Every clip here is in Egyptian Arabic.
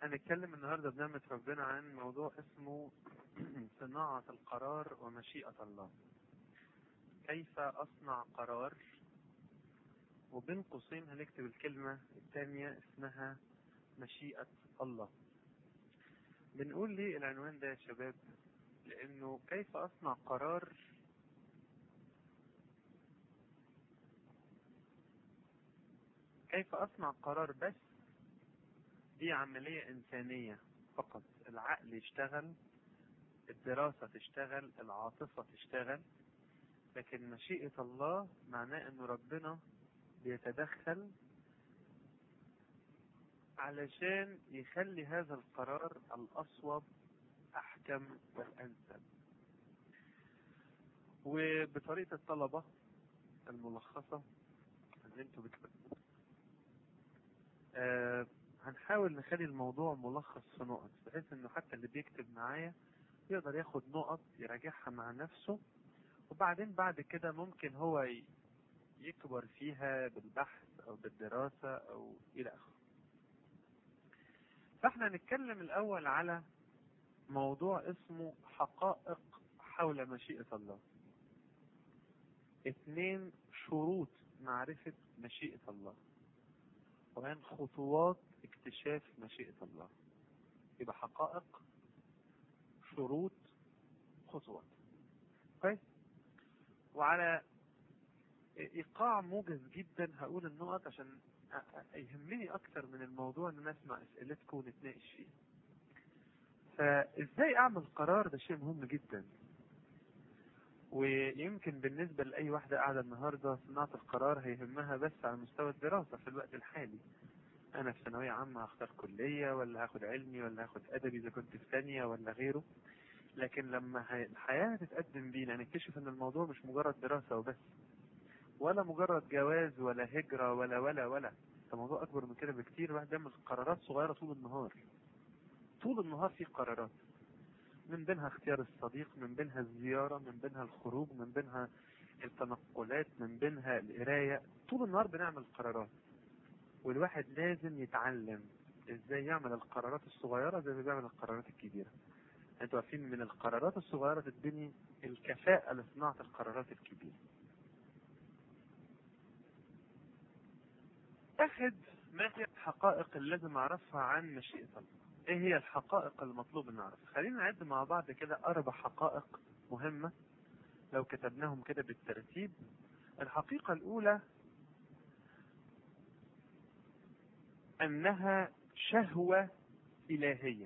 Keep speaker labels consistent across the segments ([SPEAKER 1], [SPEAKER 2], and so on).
[SPEAKER 1] هنتكلم النهارده بنعمة ربنا عن موضوع اسمه صناعة القرار ومشيئة الله. كيف أصنع قرار وبين قوسين هنكتب الكلمة الثانية اسمها مشيئة الله. بنقول ليه العنوان ده يا شباب؟ لأنه كيف أصنع قرار كيف أصنع قرار بس دي عملية إنسانية فقط العقل يشتغل الدراسة تشتغل العاطفة تشتغل لكن مشيئة الله معناه أن ربنا بيتدخل علشان يخلي هذا القرار الأصوب أحكم والأنسب وبطريقة الطلبة الملخصة اللي انتوا بتكتبوا آه هنحاول نخلي الموضوع ملخص في نقط بحيث انه حتى اللي بيكتب معايا يقدر ياخد نقط يراجعها مع نفسه وبعدين بعد كده ممكن هو يكبر فيها بالبحث او بالدراسة او الى اخره فاحنا نتكلم الاول على موضوع اسمه حقائق حول مشيئة الله اثنين شروط معرفة مشيئة الله وبعدين خطوات اكتشاف مشيئة الله يبقى حقائق شروط خطوات كويس وعلى ايقاع موجز جدا هقول النقط عشان يهمني اكتر من الموضوع ان انا اسمع اسئلتكم ونتناقش فيه فازاي اعمل قرار ده شيء مهم جدا ويمكن بالنسبة لأي واحدة قاعدة النهاردة صناعة القرار هيهمها بس على مستوى الدراسة في الوقت الحالي أنا في ثانوية عامة هختار كلية ولا هاخد علمي ولا هاخد أدبي إذا كنت في ثانية ولا غيره لكن لما الحياة هتتقدم بينا نكتشف إن الموضوع مش مجرد دراسة وبس ولا مجرد جواز ولا هجرة ولا ولا ولا ده موضوع أكبر من كده بكتير الواحد بيعمل قرارات صغيرة طول النهار طول النهار في قرارات من بينها اختيار الصديق من بينها الزيارة من بينها الخروج من بينها التنقلات من بينها القراية طول النهار بنعمل قرارات والواحد لازم يتعلم ازاي يعمل القرارات الصغيرة زي ما بيعمل القرارات الكبيرة انتوا عارفين من القرارات الصغيرة تتبني الكفاءة لصناعة القرارات الكبيرة اخد ما هي الحقائق اللي لازم اعرفها عن مشيئة الله ايه هي الحقائق المطلوب ان نعرفها خلينا نعد مع بعض كده اربع حقائق مهمة لو كتبناهم كده بالترتيب الحقيقة الاولى انها شهوة الهية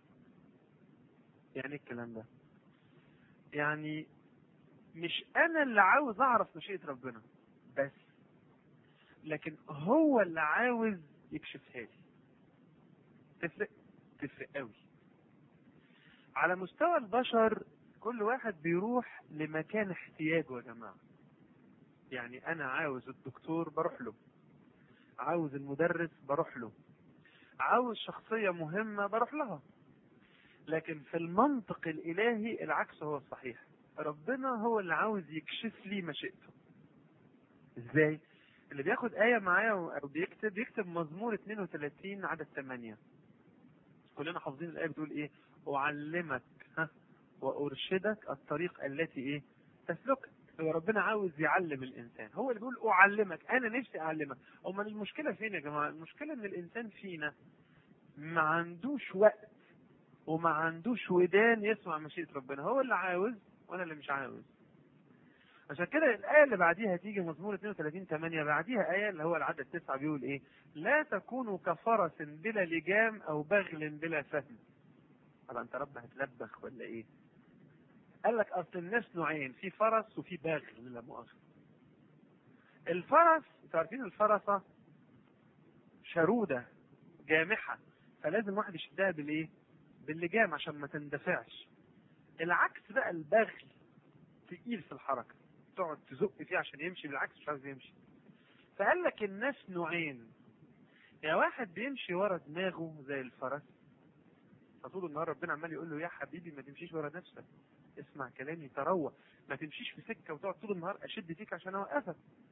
[SPEAKER 1] يعني الكلام ده يعني مش انا اللي عاوز اعرف مشيئة ربنا بس لكن هو اللي عاوز يكشفها لي تفرق تفرق قوي على مستوى البشر كل واحد بيروح لمكان احتياجه يا جماعة يعني انا عاوز الدكتور بروح له عاوز المدرس بروح له عاوز شخصية مهمة بروح لها لكن في المنطق الالهي العكس هو الصحيح ربنا هو اللي عاوز يكشف لي مشيئته ازاي اللي بياخد آية معايا أو بيكتب يكتب مزمور 32 عدد 8 كلنا حافظين الآية بتقول إيه؟ أعلمك ها وأرشدك الطريق التي إيه؟ تسلكها هو ربنا عاوز يعلم الإنسان هو اللي بيقول أعلمك أنا نفسي أعلمك أمال المشكلة فين يا جماعة؟ المشكلة إن الإنسان فينا ما عندوش وقت وما عندوش ودان يسمع مشيئة ربنا هو اللي عاوز وأنا اللي مش عاوز عشان كده الآية اللي بعديها تيجي مزمور 32 8 بعديها آية اللي هو العدد 9 بيقول إيه؟ لا تكونوا كفرس بلا لجام أو بغل بلا فهم. طبعا أنت رب هتلبخ ولا إيه؟ قال لك أصل الناس نوعين في فرس وفي باغل لا مؤاخذة. الفرس أنتوا عارفين الفرسة شرودة جامحة فلازم واحد يشدها بالإيه؟ باللجام عشان ما تندفعش. العكس بقى البغل تقيل في الحركة. تقعد تزق فيه عشان يمشي بالعكس مش عايز يمشي فقال لك الناس نوعين يا واحد بيمشي ورا دماغه زي الفرس فطول النهار ربنا عمال يقول له يا حبيبي ما تمشيش ورا نفسك اسمع كلامي تروى ما تمشيش في سكه وتقعد طول النهار اشد فيك عشان اوقفك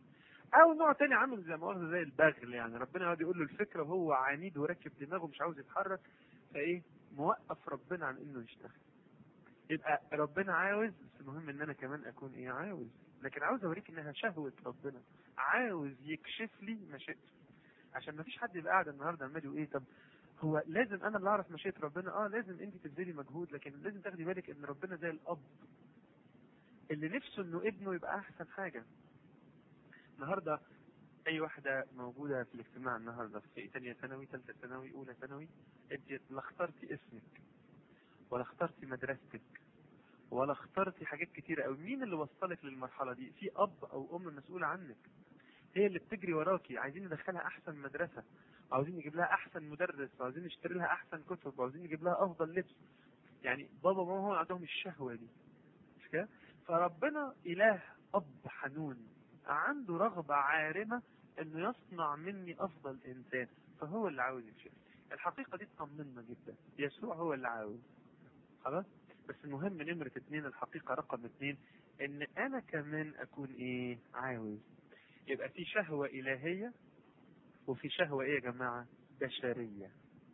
[SPEAKER 1] او نوع تاني عامل زي ما قلنا زي البغل يعني ربنا يقعد يقول له الفكره وهو عنيد وراكب دماغه مش عاوز يتحرك فايه موقف ربنا عن انه يشتغل يبقى ربنا عاوز بس المهم ان انا كمان اكون ايه عاوز لكن عاوز اوريك انها شهوه ربنا عاوز يكشف لي مشيئته عشان ما فيش حد يبقى قاعد النهارده عمال يقول ايه طب هو لازم انا اللي اعرف مشيئه ربنا اه لازم انت تبذلي مجهود لكن لازم تاخدي بالك ان ربنا زي الاب اللي نفسه انه ابنه يبقى احسن حاجه النهارده اي واحده موجوده في الاجتماع النهارده في ثانيه ثانوي ثالثه ثانوي اولى ثانوي انت لا اخترتي اسمك ولا اخترتي مدرستك ولا اخترتي حاجات كتيره قوي مين اللي وصلك للمرحله دي في اب او ام مسؤوله عنك هي اللي بتجري وراكي عايزين ندخلها احسن مدرسه عاوزين نجيب لها احسن مدرس وعاوزين نشتري لها احسن كتب وعاوزين نجيب لها افضل لبس يعني بابا وماما هو عندهم الشهوه دي مش كده فربنا اله اب حنون عنده رغبه عارمه انه يصنع مني افضل انسان فهو اللي عاوز يكشف الحقيقه دي تطمنا جدا يسوع هو اللي عاوز خلاص بس المهم نمرة اتنين الحقيقة رقم اتنين ان انا كمان اكون ايه عاوز يبقى في شهوة الهية وفي شهوة ايه يا جماعة بشرية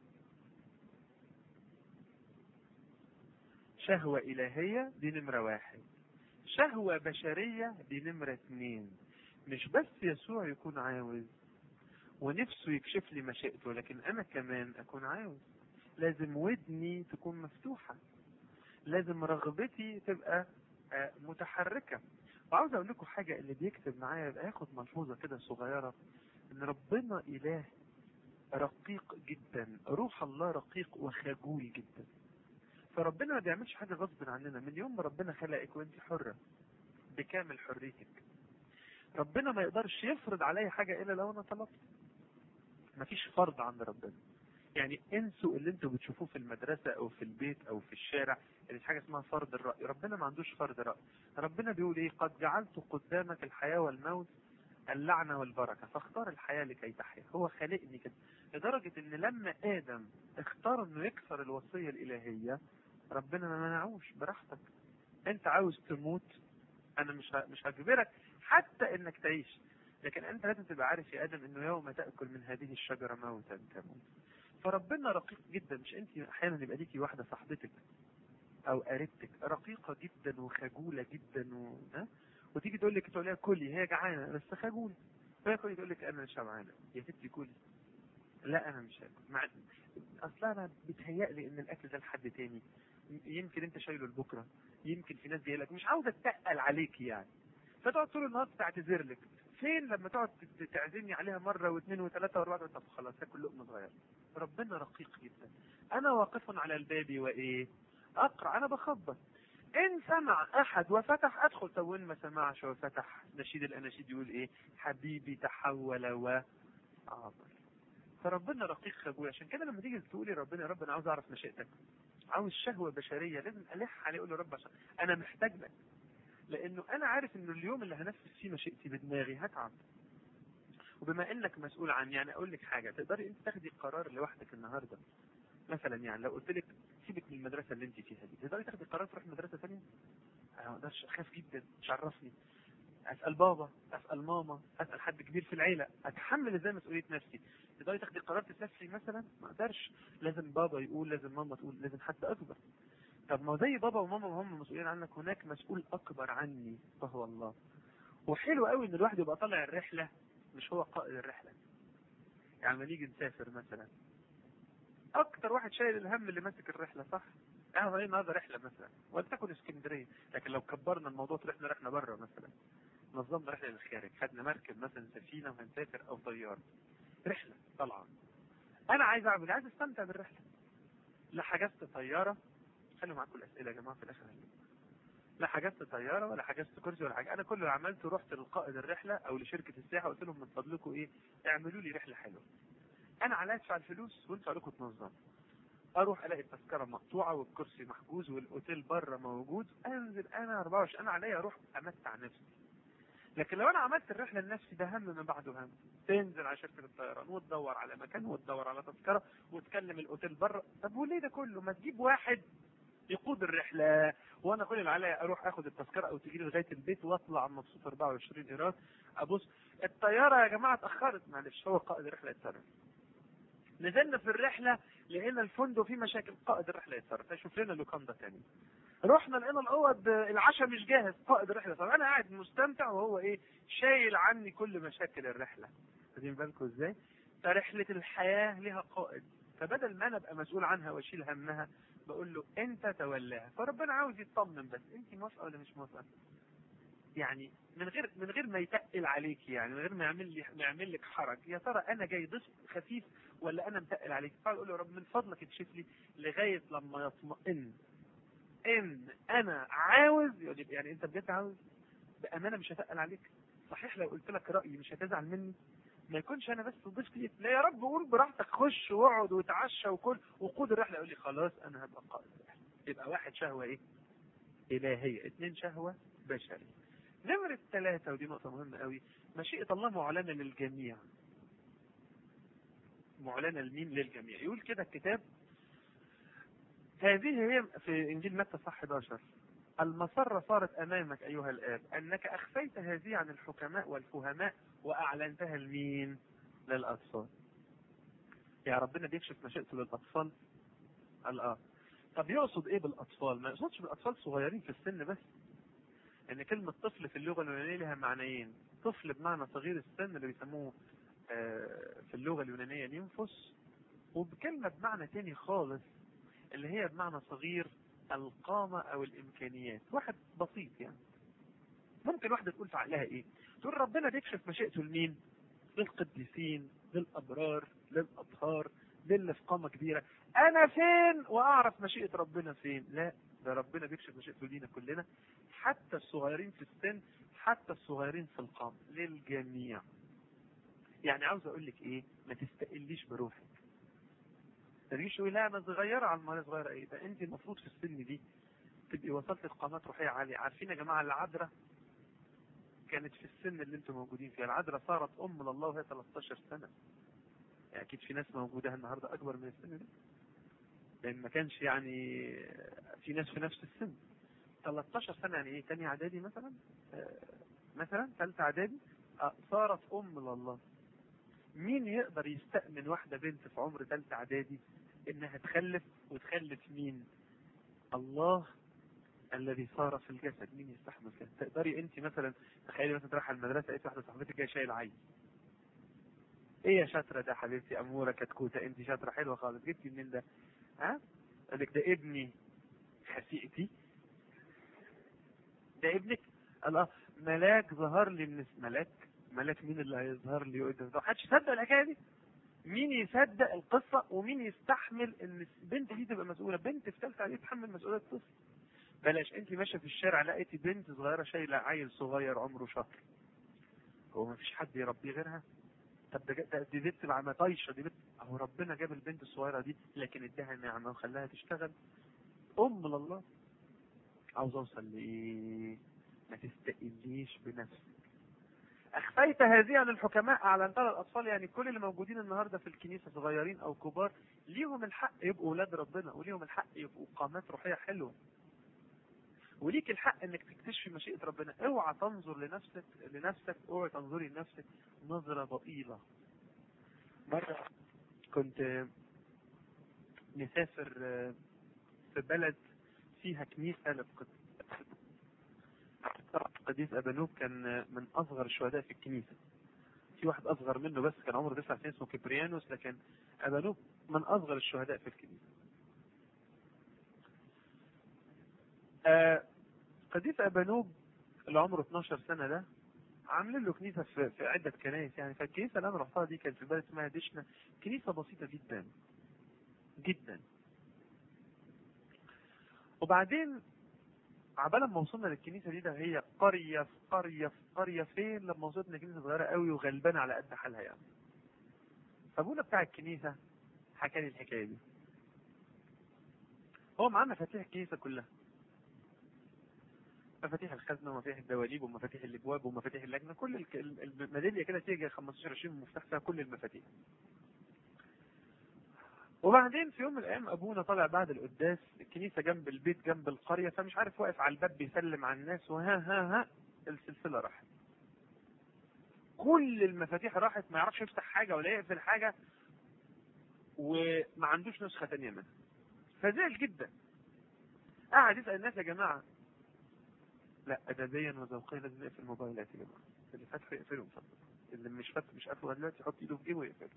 [SPEAKER 1] شهوة الهية دي نمرة واحد شهوة بشرية دي نمرة اتنين مش بس يسوع يكون عاوز ونفسه يكشف لي مشيئته لكن انا كمان اكون عاوز لازم ودني تكون مفتوحة لازم رغبتي تبقى متحركة وعاوز اقول لكم حاجة اللي بيكتب معايا يبقى ياخد ملحوظة كده صغيرة ان ربنا اله رقيق جدا روح الله رقيق وخجول جدا فربنا ما بيعملش حاجة غصب عننا من يوم ما ربنا خلقك وانت حرة بكامل حريتك ربنا ما يقدرش يفرض علي حاجة الا لو انا طلبت مفيش فرض عند ربنا يعني انسوا اللي انتوا بتشوفوه في المدرسة او في البيت او في الشارع اللي حاجة اسمها فرض الرأي ربنا ما عندوش فرض رأي ربنا بيقول ايه قد جعلت قدامك الحياة والموت اللعنة والبركة فاختار الحياة لكي تحيا هو خالقني كده لدرجة ان لما ادم اختار انه يكسر الوصية الالهية ربنا ما منعوش براحتك انت عاوز تموت انا مش مش هجبرك حتى انك تعيش لكن انت لازم تبقى عارف يا ادم انه يوم تاكل من هذه الشجره موتا تموت فربنا رقيق جدا مش انت احيانا يبقى ليكي واحده صاحبتك او قريبتك رقيقه جدا وخجوله جدا و... ها؟ وتيجي تقول لك تقول لها كلي هي جعانه بس خجول فهي كلي تقول لك انا شبعانه يا ستي كلي لا انا مش هاكل مع اصلا انا بتهيألي ان الاكل ده لحد تاني يمكن انت شايله لبكره يمكن في ناس جايه لك مش عاوزه تتقل عليكي يعني فتقعد طول النهار تعتذر لك فين لما تقعد تعزمني عليها مره واثنين وثلاثه واربعه طب خلاص هاكل لقمه صغيره ربنا رقيق جدا انا واقف على الباب وايه اقرا انا بخبط ان سمع احد وفتح ادخل طب وين ما سمعش وفتح نشيد الاناشيد يقول ايه حبيبي تحول وعبر فربنا رقيق خجول عشان كده لما تيجي تقولي ربنا يا رب انا عاوز اعرف مشيئتك عاوز شهوه بشريه لازم الح عليه اقول له رب عشان انا محتاج لك لانه انا عارف انه اليوم اللي هنفذ فيه مشيئتي بدماغي هتعب وبما انك مسؤول عن يعني اقول لك حاجه تقدري انت تاخدي قرار لوحدك النهارده مثلا يعني لو قلت لك سيبك من المدرسه اللي انت فيها دي تقدري تاخدي قرار تروحي مدرسه ثانيه انا ما اقدرش اخاف جدا مش عرفني اسال بابا اسال ماما اسال حد كبير في العيله اتحمل ازاي مسؤوليه نفسي تقدري تاخدي قرار تسافري مثلا ما اقدرش لازم بابا يقول لازم ماما تقول لازم حد اكبر طب ما زي بابا وماما هم مسؤولين عنك هناك مسؤول اكبر عني فهو الله وحلو قوي ان الواحد يبقى طالع الرحله مش هو قائد الرحله يعني لما نيجي نسافر مثلا اكتر واحد شايل الهم اللي ماسك الرحله صح احنا طالعين النهارده رحله مثلا ولتكن اسكندريه لكن لو كبرنا الموضوع طلعنا رحله بره مثلا نظمنا رحله للخارج خدنا مركب مثلا سفينه وهنسافر او طياره رحله طالعه انا عايز اعمل عايز استمتع بالرحله لا حجزت طياره خلوا معاكم الاسئله يا جماعه في الاخر لا حجزت طياره ولا حجزت كرسي ولا حاجه انا كل اللي عملته رحت للقائد الرحله او لشركه السياحه قلت لهم من فضلكم ايه اعملوا لي رحله حلوه انا عليا ادفع الفلوس وانتوا عليكم تنظموا اروح الاقي التذكره مقطوعه والكرسي محجوز والاوتيل بره موجود انزل انا 24 انا عليا اروح امتع نفسي لكن لو انا عملت الرحله لنفسي ده هم من بعده هم تنزل على شركه الطيران وتدور على مكان وتدور على تذكره وتكلم الاوتيل بره طب وليه ده كله ما تجيب واحد يقود الرحله و... انا كل اللي عليا اروح اخد التذكره او تجي لي لغايه البيت واطلع مبسوط 24 ايراد ابص الطياره يا جماعه اتاخرت معلش هو قائد الرحله يتصرف نزلنا في الرحله لقينا الفندق فيه مشاكل قائد الرحله يتصرف هيشوف لنا لوكاندا تاني رحنا لقينا الاوض العشاء مش جاهز قائد الرحله طب انا قاعد مستمتع وهو ايه شايل عني كل مشاكل الرحله واخدين بالكم ازاي فرحله الحياه لها قائد فبدل ما انا ابقى مسؤول عنها واشيل همها بقول له انت تولاها فربنا عاوز يطمن بس انت موافقه ولا مش موافقه يعني من غير من غير ما يتقل عليك يعني من غير ما يعمل لي ما يعمل لك حرج يا ترى انا جاي ضيف خفيف ولا انا متقل عليك فاقول له يا رب من فضلك اكشف لي لغايه لما يطمئن ان انا عاوز يقول لي يعني انت بجد عاوز بامانه مش هتقل عليك صحيح لو قلت لك رايي مش هتزعل مني ما يكونش انا بس ضيف ليك لا يا رب قول براحتك خش واقعد وتعشى وكل وقود الرحله يقول لي خلاص انا هبقى قائد الرحله يبقى واحد شهوه ايه؟ الهيه اثنين شهوه بشريه نمرة ثلاثة ودي نقطة مهمة قوي مشيئة الله معلنة للجميع معلنة لمين للجميع يقول كده الكتاب هذه هي في انجيل متى صح 11 المسرة صارت امامك ايها الاب انك اخفيت هذه عن الحكماء والفهماء واعلنتها لمين للاطفال يا ربنا بيكشف مشيئته للاطفال قال اه طب يقصد ايه بالاطفال ما يقصدش بالاطفال صغيرين في السن بس ان كلمة طفل في اللغة اليونانية لها معنيين طفل بمعنى صغير السن اللي بيسموه في اللغة اليونانية نيمفوس وبكلمة بمعنى تاني خالص اللي هي بمعنى صغير القامة او الامكانيات واحد بسيط يعني ممكن واحدة تقول في عقلها ايه تقول ربنا بيكشف مشيئته لمين للقديسين للابرار للاطهار للي في قامة كبيرة انا فين واعرف مشيئة ربنا فين لا ده ربنا بيكشف مشيئته لينا كلنا حتى الصغيرين في السن حتى الصغيرين في القامة للجميع يعني عاوز اقول لك ايه ما تستقليش بروحك ما تجيش تقولي لا انا صغيره على ما صغيره ايه ده انت المفروض في السن دي تبقي وصلت لقامات روحيه عاليه عارفين يا جماعه العذراء كانت في السن اللي انتم موجودين فيه العذراء صارت ام لله وهي 13 سنه يعني اكيد في ناس موجوده النهارده اكبر من السن ده لان ما كانش يعني في ناس في نفس السن 13 سنه يعني ايه تاني اعدادي مثلا آه مثلا ثالثه اعدادي آه صارت ام لله مين يقدر يستأمن واحدة بنت في عمر ثالثة اعدادي انها تخلف وتخلف مين الله الذي صار في الجسد مين يستحمل كده تقدري انت مثلا تخيلي مثلا تروح على المدرسه لقيت واحده صاحبتك جايه شايله عيل ايه يا شاطره ده حبيبتي اموره كتكوته انت شاطره حلوه خالص جبتي منين ده ها قال لك ده ابني خسيئتي ده ابنك قال اه ملاك ظهر لي من ملاك ملاك مين اللي هيظهر لي قدام ده محدش يصدق الحكايه دي مين يصدق القصه ومين يستحمل ان البنت دي تبقى مسؤوله بنت في ثالثه عليه تحمل مسؤوليه الطفل بلاش انت ماشيه في الشارع لقيتي بنت صغيره شايله عيل صغير عمره شهر هو ما فيش حد يربيه غيرها طب ده دي بنت تبقى طايشه دي بنت اهو ربنا جاب البنت الصغيره دي لكن اداها نعمه وخلاها تشتغل ام لله عاوز اوصل لايه ما تستقليش بنفسك اخفيت هذه عن الحكماء اعلنتها للاطفال يعني كل اللي موجودين النهارده في الكنيسه صغيرين او كبار ليهم الحق يبقوا اولاد ربنا وليهم الحق يبقوا قامات روحيه حلوه وليك الحق انك تكتشفي مشيئه ربنا اوعى تنظر لنفسك لنفسك اوعى تنظري لنفسك نظره ضئيله مره كنت مسافر في بلد فيها كنيسه للقدس قديس أبانوب كان من أصغر الشهداء في الكنيسة في واحد أصغر منه بس كان عمره تسع سنين اسمه كبريانوس لكن أبانوب من أصغر الشهداء في الكنيسة آه قديس أبانوب اللي عمره 12 سنة ده عاملين له كنيسة في, في عدة كنائس يعني فالكنيسة اللي أنا رحتها دي كانت في بلد اسمها دشنا كنيسة بسيطة جدا جدا وبعدين عبال ما وصلنا للكنيسه دي ده هي قريه في قريه في قريه فين لما وصلنا كنيسه صغيره قوي وغلبانه على قد حالها يعني. فابونا بتاع الكنيسه حكى لي الحكايه دي. هو معاه مفاتيح الكنيسه كلها. مفاتيح الخزنه ومفاتيح الدواليب ومفاتيح الابواب ومفاتيح اللجنه كل الميداليه كده تيجي 15 20 مفتاح فيها كل المفاتيح. وبعدين في يوم من الايام ابونا طالع بعد القداس الكنيسه جنب البيت جنب القريه فمش عارف واقف على الباب بيسلم على الناس وها ها ها السلسله راحت كل المفاتيح راحت ما يعرفش يفتح حاجه ولا يقفل حاجه وما عندوش نسخه تانية منها فزعل جدا قعد يسال الناس يا جماعه لا ادبيا وذوقيا لازم نقفل الموبايلات يا جماعه اللي فاتحه يقفله اتفضل اللي مش فاتح مش قافله دلوقتي يحط ايده في جيبه ويقفله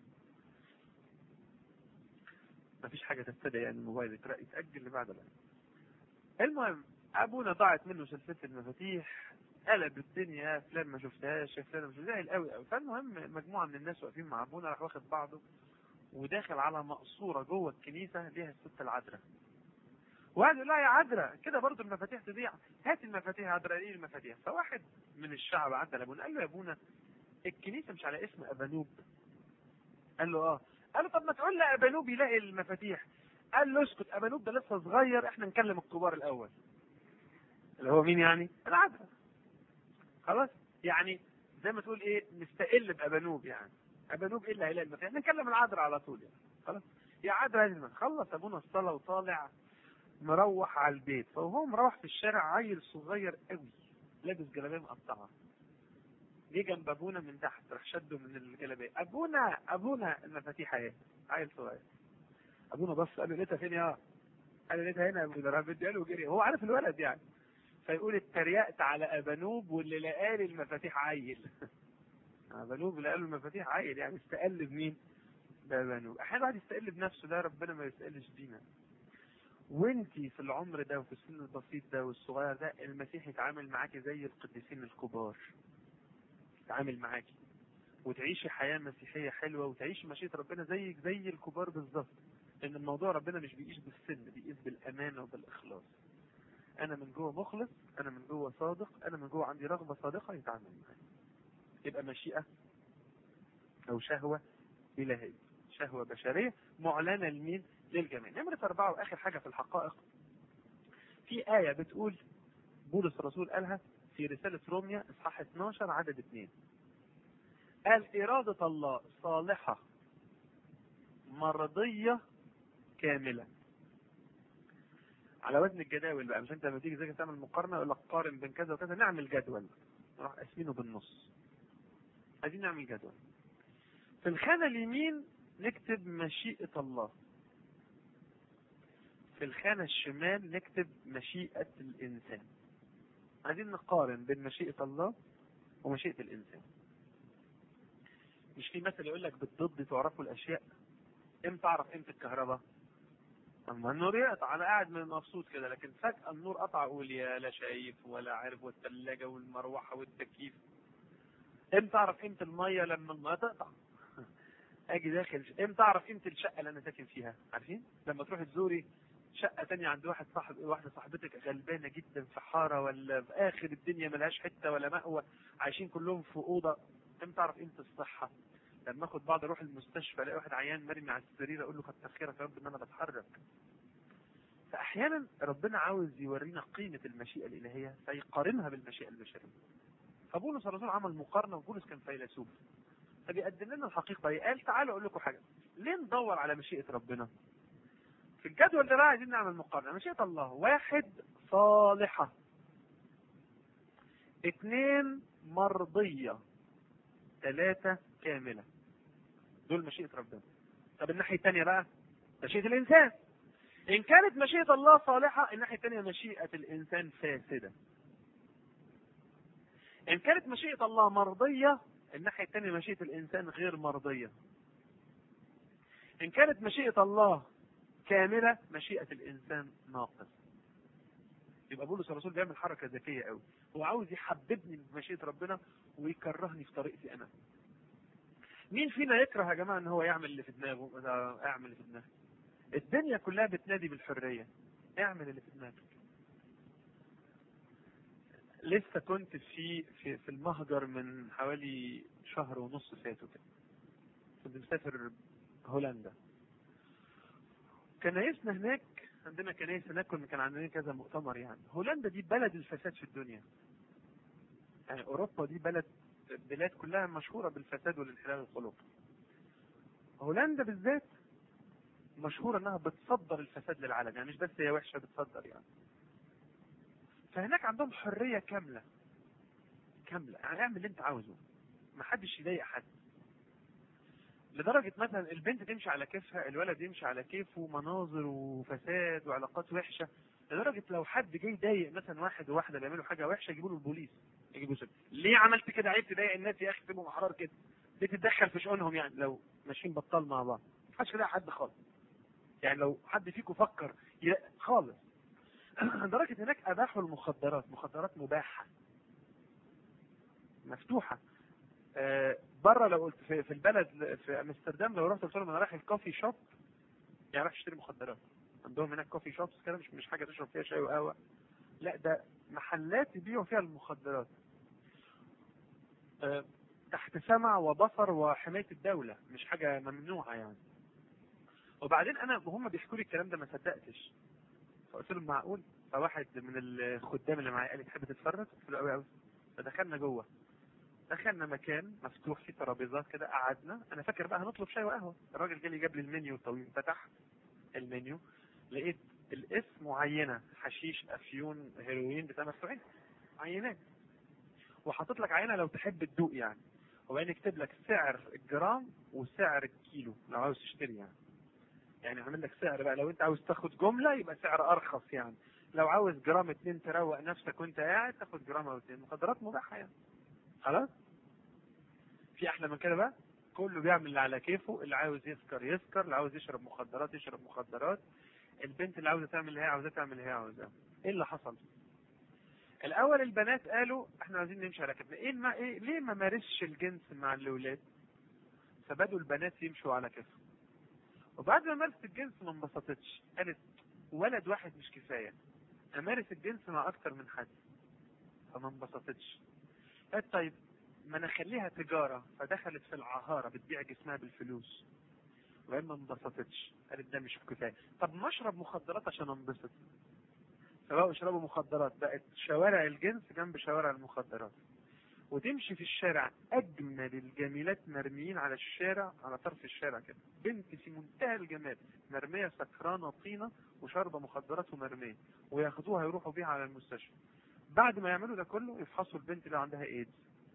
[SPEAKER 1] مفيش حاجه تستدعي يعني الموبايل يتر- يتاجل لبعد الان المهم ابونا ضاعت منه سلسله المفاتيح قلب الدنيا فلان ما شفتهاش فلان ما شفتهاش زعل قوي قوي فالمهم مجموعه من الناس واقفين مع ابونا راح واخد بعضه وداخل على مقصوره جوه الكنيسه ليها الست العذراء وقعد يقول لها يا عذراء كده برضه المفاتيح تضيع هات المفاتيح يا عذراء ايه المفاتيح فواحد من الشعب عدى لابونا قال له يا ابونا الكنيسه مش على اسم ابانوب قال له اه قال له طب ما تقول لي ابانوب يلاقي المفاتيح قال له اسكت ابانوب ده لسه صغير احنا نكلم الكبار الاول اللي هو مين يعني العذراء خلاص يعني زي ما تقول ايه نستقل بابانوب يعني ابانوب ايه اللي هيلاقي المفاتيح نكلم العذراء على طول يعني خلاص يا عذراء لازم خلص ابونا الصلاه وطالع مروح على البيت فهو مروح في الشارع عيل صغير قوي لابس جلابيه مقطعه جه جنب ابونا من تحت راح شده من الجلابيه ابونا ابونا المفاتيح اهي عيل صغير ابونا بص قال له لقيتها فين يا قال له لقيتها هنا يا ابونا راح مديها له وجري هو عارف الولد يعني فيقول اتريقت على ابانوب واللي لقى لي المفاتيح عيل ابانوب اللي قال له المفاتيح عيل يعني استقل بمين؟ بابانوب احيانا الواحد يستقل بنفسه ده ربنا ما يستقلش بينا وانتي في العمر ده وفي السن البسيط ده والصغير ده المسيح يتعامل معاكي زي القديسين الكبار يتعامل معاكي وتعيشي حياة مسيحية حلوة وتعيشي مشيئة ربنا زيك زي الكبار بالظبط لأن الموضوع ربنا مش بيقيس بالسن بيقيس بالأمانة وبالإخلاص أنا من جوه مخلص أنا من جوه صادق أنا من جوه عندي رغبة صادقة يتعامل معايا يبقى مشيئة أو شهوة إلهية شهوة بشرية معلنة لمين؟ للجميع نمرة أربعة وآخر حاجة في الحقائق في آية بتقول بولس الرسول قالها في رسالة روميا إصحاح 12 عدد 2 قال إرادة الله صالحة مرضية كاملة على وزن الجداول بقى مش انت لما تيجي زي تعمل مقارنة يقول لك قارن بين كذا وكذا نعمل جدول نروح قاسمينه بالنص عايزين نعمل جدول في الخانة اليمين نكتب مشيئة الله في الخانة الشمال نكتب مشيئة الإنسان عايزين نقارن بين مشيئة الله ومشيئة الإنسان مش في مثل يقول لك بالضد تعرفوا الأشياء امتى أعرف قيمة الكهرباء اما النور يقطع انا قاعد من مبسوط كده لكن فجأة النور قطع اقول يا لا شايف ولا عارف والثلاجة والمروحة والتكييف امتى اعرف قيمة المية لما المية تقطع اجي داخل امتى اعرف قيمة الشقة اللي انا ساكن فيها عارفين لما تروحي تزوري شقة تانية عند واحد صاحب واحدة صاحبتك غلبانة جدا في حارة ولا في آخر الدنيا ملهاش حتة ولا مأوى عايشين كلهم في أوضة امتى أعرف قيمة الصحة؟ لما اخد بعض اروح المستشفى الاقي واحد عيان مرمي على السرير اقول له كتر خيرك يا رب ان انا بتحرك. فاحيانا ربنا عاوز يورينا قيمة المشيئة الإلهية فيقارنها بالمشيئة البشرية. فبولس الرسول عمل مقارنة وبولس كان فيلسوف. فبيقدم لنا الحقيقة هي قال تعالوا اقول لكم حاجة. ليه ندور على مشيئة ربنا؟ في الجدول ده بقى عايزين نعمل مقارنة مشيئة الله واحد صالحة اثنين مرضية ثلاثة كاملة دول مشيئة ربنا طب الناحية الثانية بقى مشيئة الإنسان إن كانت مشيئة الله صالحة الناحية الثانية مشيئة الإنسان فاسدة إن كانت مشيئة الله مرضية الناحية الثانية مشيئة الإنسان غير مرضية إن كانت مشيئة الله كاملة مشيئة الإنسان ناقص يبقى بولس الرسول بيعمل حركة ذكية قوي هو عاوز يحببني بمشيئة ربنا ويكرهني في طريقتي أنا مين فينا يكره يا جماعة ان هو يعمل اللي في دماغه اعمل اللي في دماغه الدنيا كلها بتنادي بالحرية اعمل اللي في دماغك لسه كنت في في, في المهجر من حوالي شهر ونص فاتوا كده كنت مسافر هولندا كنايسنا هناك عندنا كنايس هناك كنا كان عندنا كذا مؤتمر يعني هولندا دي بلد الفساد في الدنيا يعني اوروبا دي بلد بلاد كلها مشهورة بالفساد والانحلال الخلقي هولندا بالذات مشهورة انها بتصدر الفساد للعالم يعني مش بس هي وحشة بتصدر يعني فهناك عندهم حرية كاملة كاملة يعني اعمل اللي انت عاوزه ما حدش يضايق حد لدرجة مثلا البنت تمشي على كيفها الولد يمشي على كيفه مناظر وفساد وعلاقات وحشة لدرجة لو حد جه يضايق مثلا واحد وواحدة بيعملوا حاجة وحشة يجيبوا له البوليس يجيبوا سبب ليه عملت كده عيب تضايق الناس يا اخي سيبهم احرار كده ليه تتدخل في شؤونهم يعني لو ماشيين بطال مع بعض ما حدش يضايق حد خالص يعني لو حد فيكم فكر ي- خالص لدرجة هناك اباحوا المخدرات مخدرات مباحة مفتوحة آه، بره لو قلت في, في البلد في امستردام لو رحت قلت لهم انا رايح الكوفي شوب يعني رايح اشتري مخدرات عندهم هناك كوفي شوبس كده مش مش حاجه تشرب فيها شاي وقهوه لا ده محلات يبيعوا فيها المخدرات آه، تحت سمع وبصر وحمايه الدوله مش حاجه ممنوعه يعني وبعدين انا وهم بيحكوا لي الكلام ده ما صدقتش فقلت لهم معقول فواحد من الخدام اللي معايا قال لي تحب تتفرج؟ قلت له قوي قوي فدخلنا جوه دخلنا مكان مفتوح فيه ترابيزات كده قعدنا انا فاكر بقى هنطلب شاي وقهوه الراجل جالي جاب لي المنيو الطويل فتح المنيو لقيت الاسم عينه حشيش افيون هيروين بتاع مفتوحين عينات وحاطط لك عينه لو تحب تدوق يعني وبعدين يكتب لك سعر الجرام وسعر الكيلو لو عاوز تشتري يعني يعني عامل لك سعر بقى لو انت عاوز تاخد جمله يبقى سعر ارخص يعني لو عاوز جرام اتنين تروق نفسك وانت قاعد تاخد جرام او اتنين مخدرات مباحه يعني خلاص في احلى من كده بقى كله بيعمل اللي على كيفه اللي عاوز يسكر يسكر اللي عاوز يشرب مخدرات يشرب مخدرات البنت اللي عاوزه تعمل اللي هي عاوزاه تعمل اللي هي عاوزاه ايه اللي حصل الاول البنات قالوا احنا عايزين نمشي على كيفنا ايه, ما إيه ليه ما مارسش الجنس مع الاولاد فبدوا البنات يمشوا على كيفهم وبعد ما مارست الجنس ما انبسطتش قالت ولد واحد مش كفايه امارس الجنس مع اكتر من حد فما انبسطتش قالت طيب ما انا اخليها تجاره فدخلت في العهاره بتبيع جسمها بالفلوس وهي ما انبسطتش قالت ده مش كفايه طب ما اشرب مخدرات عشان انبسط فبقوا يشربوا مخدرات بقت شوارع الجنس جنب شوارع المخدرات وتمشي في الشارع اجمل الجميلات مرميين على الشارع على طرف الشارع كده بنت في منتهى الجمال مرميه سكرانه طينه وشاربه مخدرات ومرميه وياخدوها يروحوا بيها على المستشفى بعد ما يعملوا ده كله يفحصوا البنت اللي عندها ايدز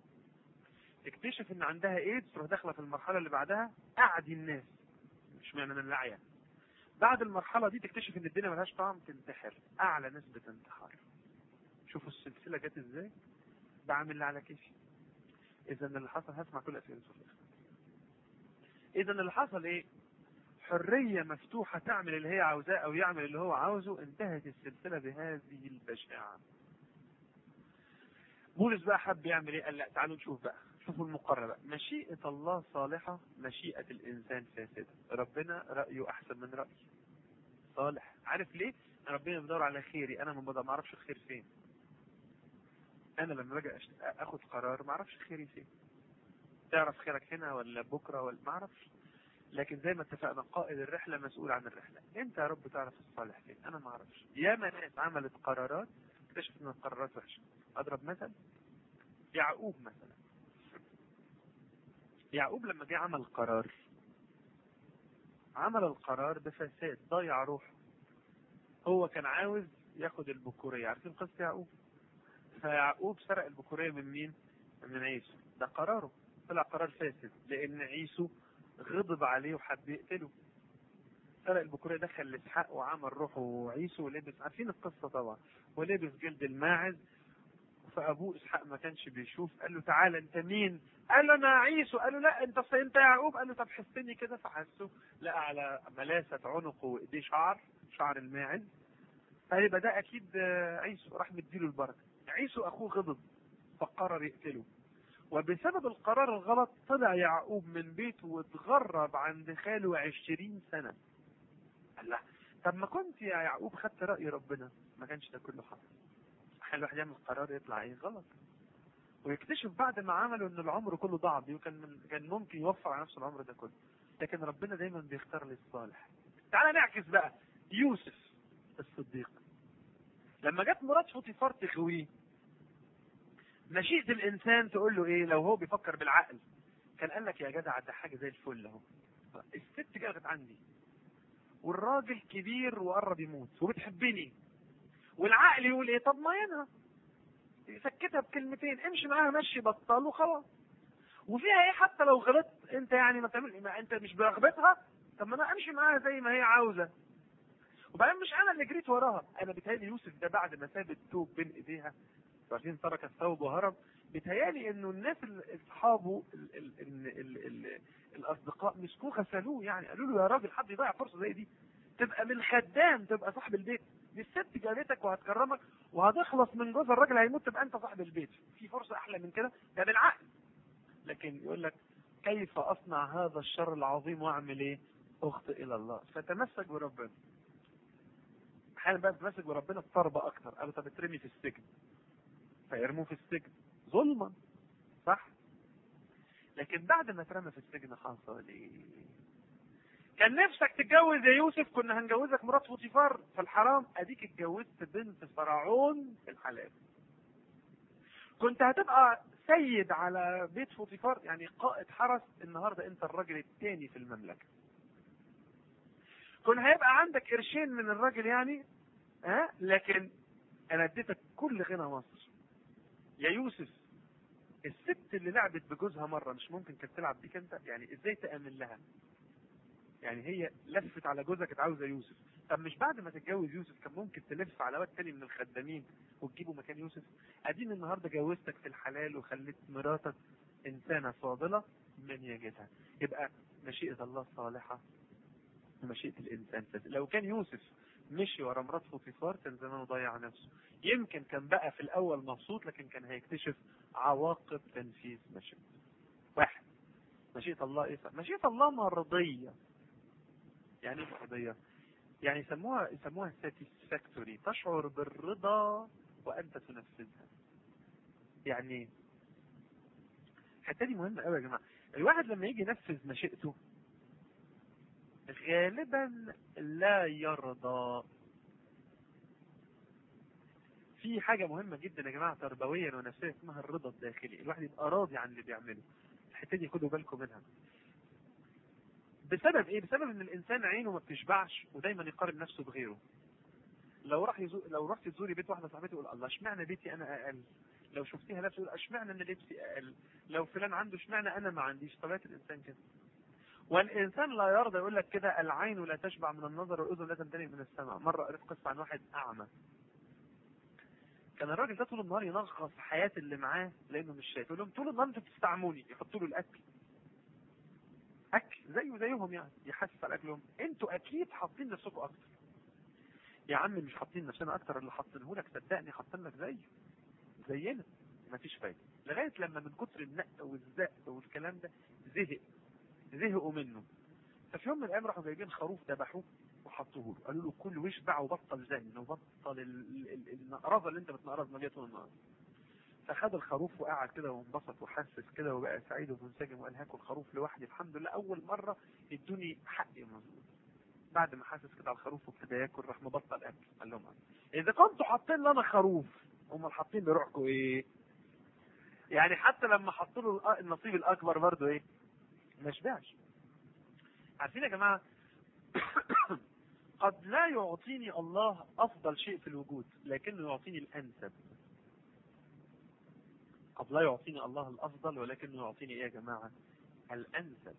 [SPEAKER 1] تكتشف ان عندها ايدز تروح داخله في المرحله اللي بعدها اعدي الناس مش معنى من العيا بعد المرحله دي تكتشف ان الدنيا ملهاش طعم تنتحر اعلى نسبه انتحار شوفوا السلسله جت ازاي بعمل اللي على كيفي اذا اللي حصل هسمع كل اسئله الصفر اذا اللي حصل ايه حريه مفتوحه تعمل اللي هي عاوزاه او يعمل اللي هو عاوزه انتهت السلسله بهذه البشاعه بولس بقى حب يعمل ايه قال لا تعالوا نشوف بقى شوفوا المقارنه بقى مشيئه الله صالحه مشيئه الانسان فاسده ربنا رايه احسن من رايي صالح عارف ليه ربنا بيدور على خيري انا ما اعرفش الخير فين انا لما باجي أشت... اخد قرار ما اعرفش خيري فين تعرف خيرك هنا ولا بكره ولا ما اعرفش لكن زي ما اتفقنا قائد الرحله مسؤول عن الرحله انت يا رب تعرف الصالح فين انا ما اعرفش ياما ناس عملت قرارات اكتشفت ان القرارات وحشه اضرب مثل يعقوب مثلا يعقوب لما جه عمل قرار عمل القرار بفساد ضيع روحه هو كان عاوز ياخد البكورية عارفين قصة يعقوب فيعقوب سرق البكورية من مين من عيسو ده قراره طلع قرار فاسد لان عيسو غضب عليه وحب يقتله سرق البكورية دخل لاسحاق وعمل روحه عيسو ولبس عارفين القصة طبعا ولبس جلد الماعز فابوه اسحاق ما كانش بيشوف قال له تعالى انت مين قال له انا عيسو قال له لا انت انت يعقوب قال له طب حسني كده فحسه لقى على ملاسة عنقه وايديه شعر شعر الماعز فيبقى ده اكيد عيسو راح مديله البركه عيسو اخوه غضب فقرر يقتله وبسبب القرار الغلط طلع يعقوب من بيته واتغرب عند خاله عشرين سنة قال له طب ما كنت يا يعقوب خدت رأي ربنا ما كانش ده كله حصل احيانا الواحد يعمل قرار يطلع ايه غلط ويكتشف بعد ما عمله ان العمر كله ضاع بيه وكان من كان ممكن يوفر على نفسه العمر ده كله لكن ربنا دايما بيختار للصالح تعالى نعكس بقى يوسف الصديق لما جت مرات فوتيفار تخويه مشيئة الإنسان تقول له إيه لو هو بيفكر بالعقل كان قال لك يا جدع ده حاجة زي الفل أهو الست جت عندي والراجل كبير وقرب يموت وبتحبني والعقل يقول ايه طب ما ينهى يسكتها بكلمتين امشي معاها مشي بطال وخلاص وفيها ايه حتى لو غلطت انت يعني ما تعمل ما انت مش برغبتها طب ما انا امشي معاها زي ما هي عاوزه وبعدين مش انا اللي جريت وراها انا بيتهيألي يوسف ده بعد ما ساب الثوب بين ايديها وبعدين ترك الثوب وهرب بيتهيألي انه الناس ال- اصحابه ال ال ال ال ال الاصدقاء مسكوه غسلوه يعني قالوا له يا راجل حد يضيع فرصه زي دي تبقى من خدام تبقى صاحب البيت دي الست جابتك وهتكرمك وهتخلص من جوز الراجل هيموت تبقى انت صاحب البيت في فرصه احلى من كده ده بالعقل لكن يقول لك كيف اصنع هذا الشر العظيم واعمل ايه اخطئ الى الله فتمسك بربنا احيانا بقى تمسك بربنا الضربه اكتر قالوا طب اترمي في السجن فيرموه في السجن ظلما صح لكن بعد ما اترمى في السجن حصل ايه كان نفسك تتجوز يا يوسف كنا هنجوزك مرات فوتيفار في الحرام اديك اتجوزت بنت فرعون في الحلال كنت هتبقى سيد على بيت فوتيفار يعني قائد حرس النهارده انت الراجل الثاني في المملكه كان هيبقى عندك قرشين من الراجل يعني ها لكن انا اديتك كل غنى مصر يا يوسف الست اللي لعبت بجوزها مره مش ممكن كانت تلعب بيك انت يعني ازاي تامن لها يعني هي لفت على جوزها كانت عاوزه يوسف طب مش بعد ما تتجوز يوسف كان ممكن تلف على واد تاني من الخدامين وتجيبه مكان يوسف اديني النهارده جوزتك في الحلال وخليت مراتك انسانه فاضله من يجدها يبقى مشيئه الله صالحه ومشيئه الانسان فاسد لو كان يوسف مشي ورا مرات فوتيفار كان زمانه ضيع نفسه يمكن كان بقى في الاول مبسوط لكن كان هيكتشف عواقب تنفيذ مشيئته واحد مشيئة الله ايه مشيئة الله مرضية يعني ايه مرضية يعني يسموها يسموها satisfactory تشعر بالرضا وانت تنفذها يعني ايه؟ الحته دي مهمه قوي يا جماعه الواحد لما يجي ينفذ مشيئته غالبا لا يرضى في حاجة مهمة جدا يا جماعة تربويا ونفسيا اسمها الرضا الداخلي الواحد يبقى راضي عن اللي بيعمله الحتة دي خدوا بالكم منها بسبب ايه بسبب ان الانسان عينه ما بتشبعش ودايما يقارن نفسه بغيره لو راح يزور لو رحت تزوري بيت واحده صاحبتي يقول الله اشمعنى بيتي انا اقل لو شفتيها لابسه يقول اشمعنى ان لبسي اقل لو فلان عنده اشمعنى انا ما عنديش طبيعه الانسان كده والانسان لا يرضى يقول لك كده العين لا تشبع من النظر والاذن لا تمتلئ من السمع مره قريت قصه عن واحد اعمى كان الراجل ده طول النهار ينغص حياه اللي معاه لانه مش شايف يقول لهم طول النهار انتوا بتستعموني يحطوا له الاكل اكل زيه زيهم يعني يحسس على اكلهم انتوا اكيد حاطين نفسكم اكتر يا عم مش حاطين نفسنا اكتر اللي حاطينه لك صدقني حاطين لك زيه زينا مفيش فايده لغايه لما من كتر النق والزق والكلام ده زهق زهقوا منه ففي يوم من الايام راحوا جايبين خروف ذبحوه وحطوه له قالوا له كل واشبع وبطل زن وبطل ال- ال- النقرضه اللي انت بتنقرض ما طول النهار فخد الخروف وقعد كده وانبسط وحسس كده وبقى سعيد ومنسجم وقال هاكل خروف لوحدي الحمد لله اول مره ادوني حقي مظبوط بعد ما حاسس كده على الخروف وابتدى ياكل راح مبطل اكل قال لهم اذا كنتوا حاطين لنا خروف امال حاطين لروحكم ايه يعني حتى لما حطوا له الأ- النصيب الاكبر برضه ايه ما شبعش عارفين يا جماعه قد لا يعطيني الله افضل شيء في الوجود لكنه يعطيني الانسب قد لا يعطيني الله الافضل ولكنه يعطيني ايه يا جماعه الانسب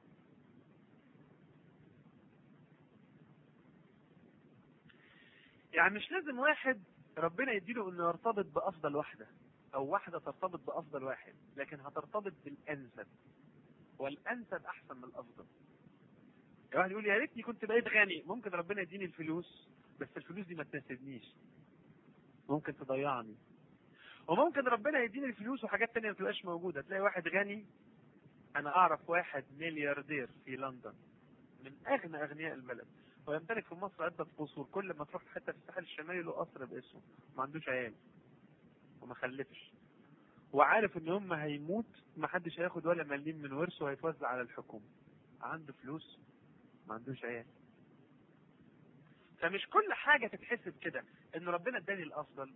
[SPEAKER 1] يعني مش لازم واحد ربنا يديله انه يرتبط بافضل واحده او واحده ترتبط بافضل واحد لكن هترتبط بالانسب والانسب احسن من الافضل واحد يقول يا ريتني كنت بقيت غني ممكن ربنا يديني الفلوس بس الفلوس دي ما تناسبنيش ممكن تضيعني وممكن ربنا يديني الفلوس وحاجات تانية ما تبقاش موجودة تلاقي واحد غني أنا أعرف واحد ملياردير في لندن من أغنى أغنياء البلد ويمتلك في مصر عدة قصور كل ما تروح حتة في الساحل الشمالي له قصر باسمه ما عندوش عيال وما خلفش وعارف ان هم هيموت ما حدش هياخد ولا مليم من ورثه هيتوزع على الحكومة عنده فلوس ما عندوش عيال فمش كل حاجة تتحسب كده ان ربنا اداني الافضل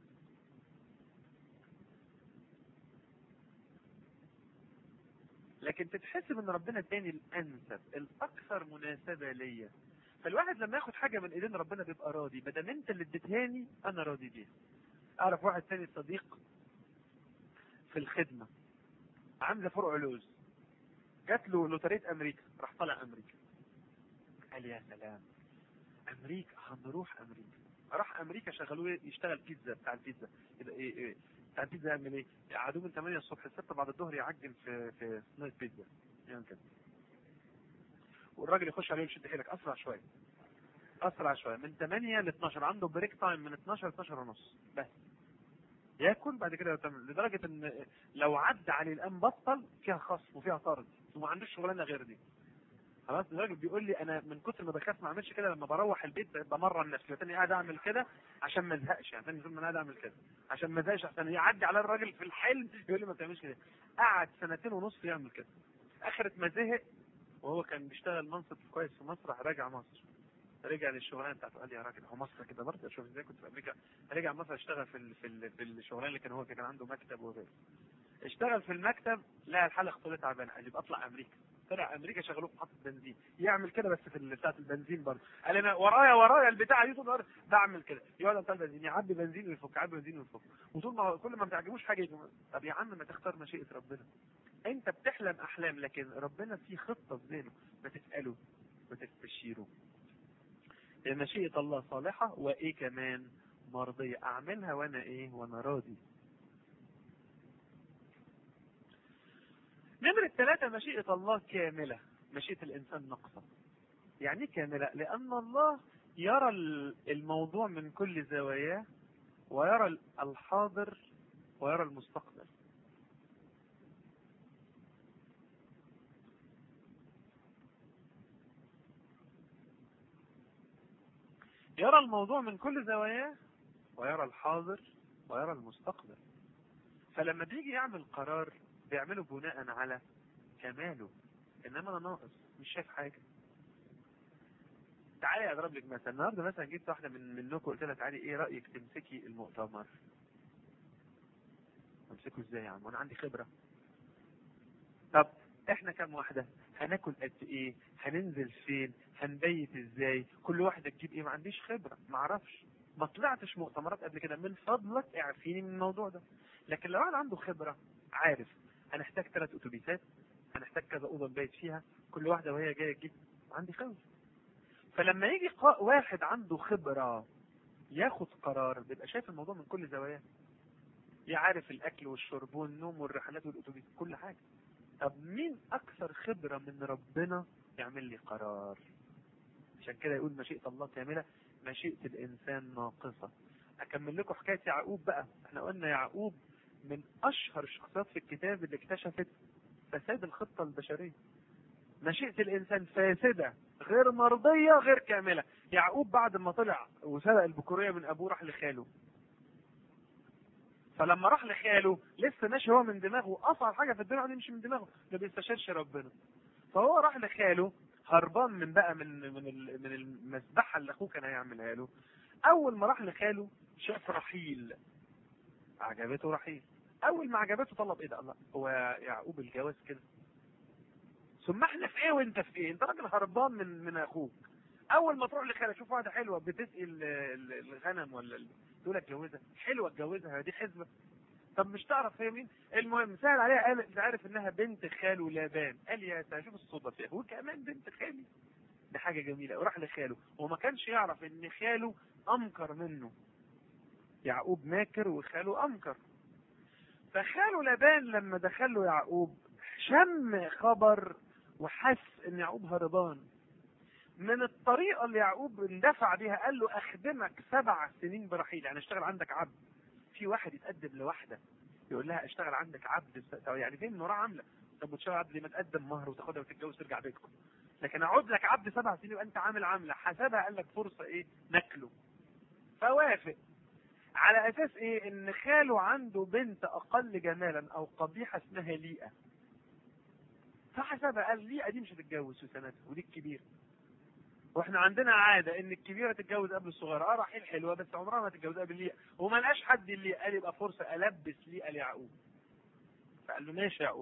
[SPEAKER 1] لكن لكن تتحسب ان ربنا اداني الانسب الاكثر مناسبه ليا فالواحد لما ياخد حاجه من ايدين ربنا بيبقى راضي بدل انت اللي اديتهاني انا راضي بيها اعرف واحد تاني صديق في الخدمه عامله فرع علوز جات له لوتريه امريكا راح طالع امريكا قال يا سلام امريكا هنروح امريكا راح امريكا شغلوه يشتغل بيتزا بتاع البيتزا يبقى ايه, إيه بتاع البيتزا يعمل ايه؟ يقعدوه من 8 الصبح ل 6 بعد الظهر يعجن في في صينيه بيتزا يعني كده والراجل يخش عليه ويشد حيلك اسرع شويه اسرع شويه من 8 ل 12 عنده بريك تايم من 12 ل 12 ونص بس ياكل بعد كده يتعمل لدرجه ان لو عدى عليه الان بطل فيها خصم وفيها طرد وما عندوش شغلانه غير دي خلاص الراجل بيقول لي انا من كتر ما بخاف ما اعملش كده لما بروح البيت بمرن نفسي تاني قاعد اعمل كده عشان ما ازهقش يعني تاني ما انا قاعد اعمل كده عشان ما ازهقش عشان يعدي على الراجل في الحلم يقول لي ما تعملش كده قعد سنتين ونص يعمل كده اخرة ما زهق وهو كان بيشتغل منصب كويس في مصر راح راجع مصر رجع للشغلانه بتاعته قال لي يا راجل هو مصر كده برضه اشوف ازاي كنت في امريكا رجع مصر اشتغل في ال في ال في الشغلانه اللي كان هو كان عنده مكتب وغيره اشتغل في المكتب لقى الحاله اقتصاديه تعبانه قال يبقى اطلع امريكا طلع امريكا شغلوه في محطه بنزين يعمل كده بس في بتاعه البنزين برضه قال انا ورايا ورايا البتاع دي طول النهار بعمل كده يقعد بتاع البنزين يعبي بنزين ويفك يعبي بنزين ويفك وطول ما كل ما بتعجبوش حاجه يجي طب يا عم ما تختار مشيئه ربنا انت بتحلم احلام لكن ربنا في خطه في ذهنه ما تساله وتستشيره مشيئة الله صالحة وإيه كمان مرضية أعملها وأنا إيه وأنا راضي نمرة ثلاثة مشيئة الله كاملة مشيئة الإنسان ناقصة يعني إيه كاملة لأن الله يرى الموضوع من كل زواياه ويرى الحاضر ويرى المستقبل يرى الموضوع من كل زواياه ويرى الحاضر ويرى المستقبل فلما بيجي يعمل قرار بيعمله بناء على كماله انما انا ناقص مش شايف حاجه تعالي اضرب لك مثلا النهارده مثلا جبت واحده من منكم قلت لها تعالي ايه رايك تمسكي المؤتمر امسكه ازاي يا عم وانا عندي خبره طب احنا كام واحده هناكل قد ايه هننزل فين هنبيت ازاي كل واحده تجيب ايه ما عنديش خبره ما اعرفش ما طلعتش مؤتمرات قبل كده من فضلك اعرفيني من الموضوع ده لكن لو واحد عنده خبره عارف هنحتاج ثلاث اتوبيسات هنحتاج كذا اوضه نبيت فيها كل واحده وهي جايه تجيب عندي خبره فلما يجي واحد عنده خبره ياخد قرار بيبقى شايف الموضوع من كل زواياه يعرف الاكل والشرب والنوم والرحلات والاتوبيس كل حاجه طب مين اكثر خبرة من ربنا يعمل لي قرار عشان كده يقول مشيئة الله كاملة مشيئة الانسان ناقصة اكمل لكم حكاية يعقوب بقى احنا قلنا يعقوب من اشهر الشخصيات في الكتاب اللي اكتشفت فساد الخطة البشرية مشيئة الانسان فاسدة غير مرضية غير كاملة يعقوب بعد ما طلع وسرق البكورية من ابوه راح لخاله فلما راح لخاله لسه ماشي هو من دماغه اصعب حاجه في الدنيا يمشي من دماغه ما بيستشيرش ربنا فهو راح لخاله هربان من بقى من من من المذبحه اللي اخوه كان هيعملها له اول ما راح لخاله شاف رحيل عجبته رحيل اول ما عجبته طلب ايه ده الله هو يعقوب الجواز كده ثم احنا في ايه وانت في ايه انت راجل هربان من من اخوك اول ما تروح لخاله شوف واحده حلوه بتسقي الغنم ولا تقول اتجوزها حلوه اتجوزها دي حزبه طب مش تعرف هي مين المهم سهل عليها قال عارف انها بنت خاله لابان قال يا شوف الصدف هو كمان بنت خالي دي حاجه جميله وراح لخاله وما كانش يعرف ان خاله امكر منه يعقوب ماكر وخاله امكر فخاله لابان لما دخل له يعقوب شم خبر وحس ان يعقوب هربان من الطريقة اللي يعقوب اندفع بيها قال له أخدمك سبع سنين برحيل يعني اشتغل عندك عبد في واحد يتقدم لواحدة يقول لها اشتغل عندك عبد يعني فين مراه عاملة طب وتشتغل عبد ليه ما تقدم مهر وتاخدها وتتجوز ترجع بيتكم لكن اقعد لك عبد سبع سنين وانت عامل عاملة حسبها قال لك فرصة ايه نكله فوافق على اساس ايه ان خاله عنده بنت اقل جمالا او قبيحة اسمها ليئة فحسبها قال ليئة دي مش هتتجوز في سنتها ودي الكبيرة واحنا عندنا عاده ان الكبيره تتجوز قبل الصغيره اه رحيل حلوه بس عمرها ما تتجوز قبل ليئه وما لقاش حد اللي قال يبقى فرصه البس ليئه ليعقوب فقال له ماشي يا يعقوب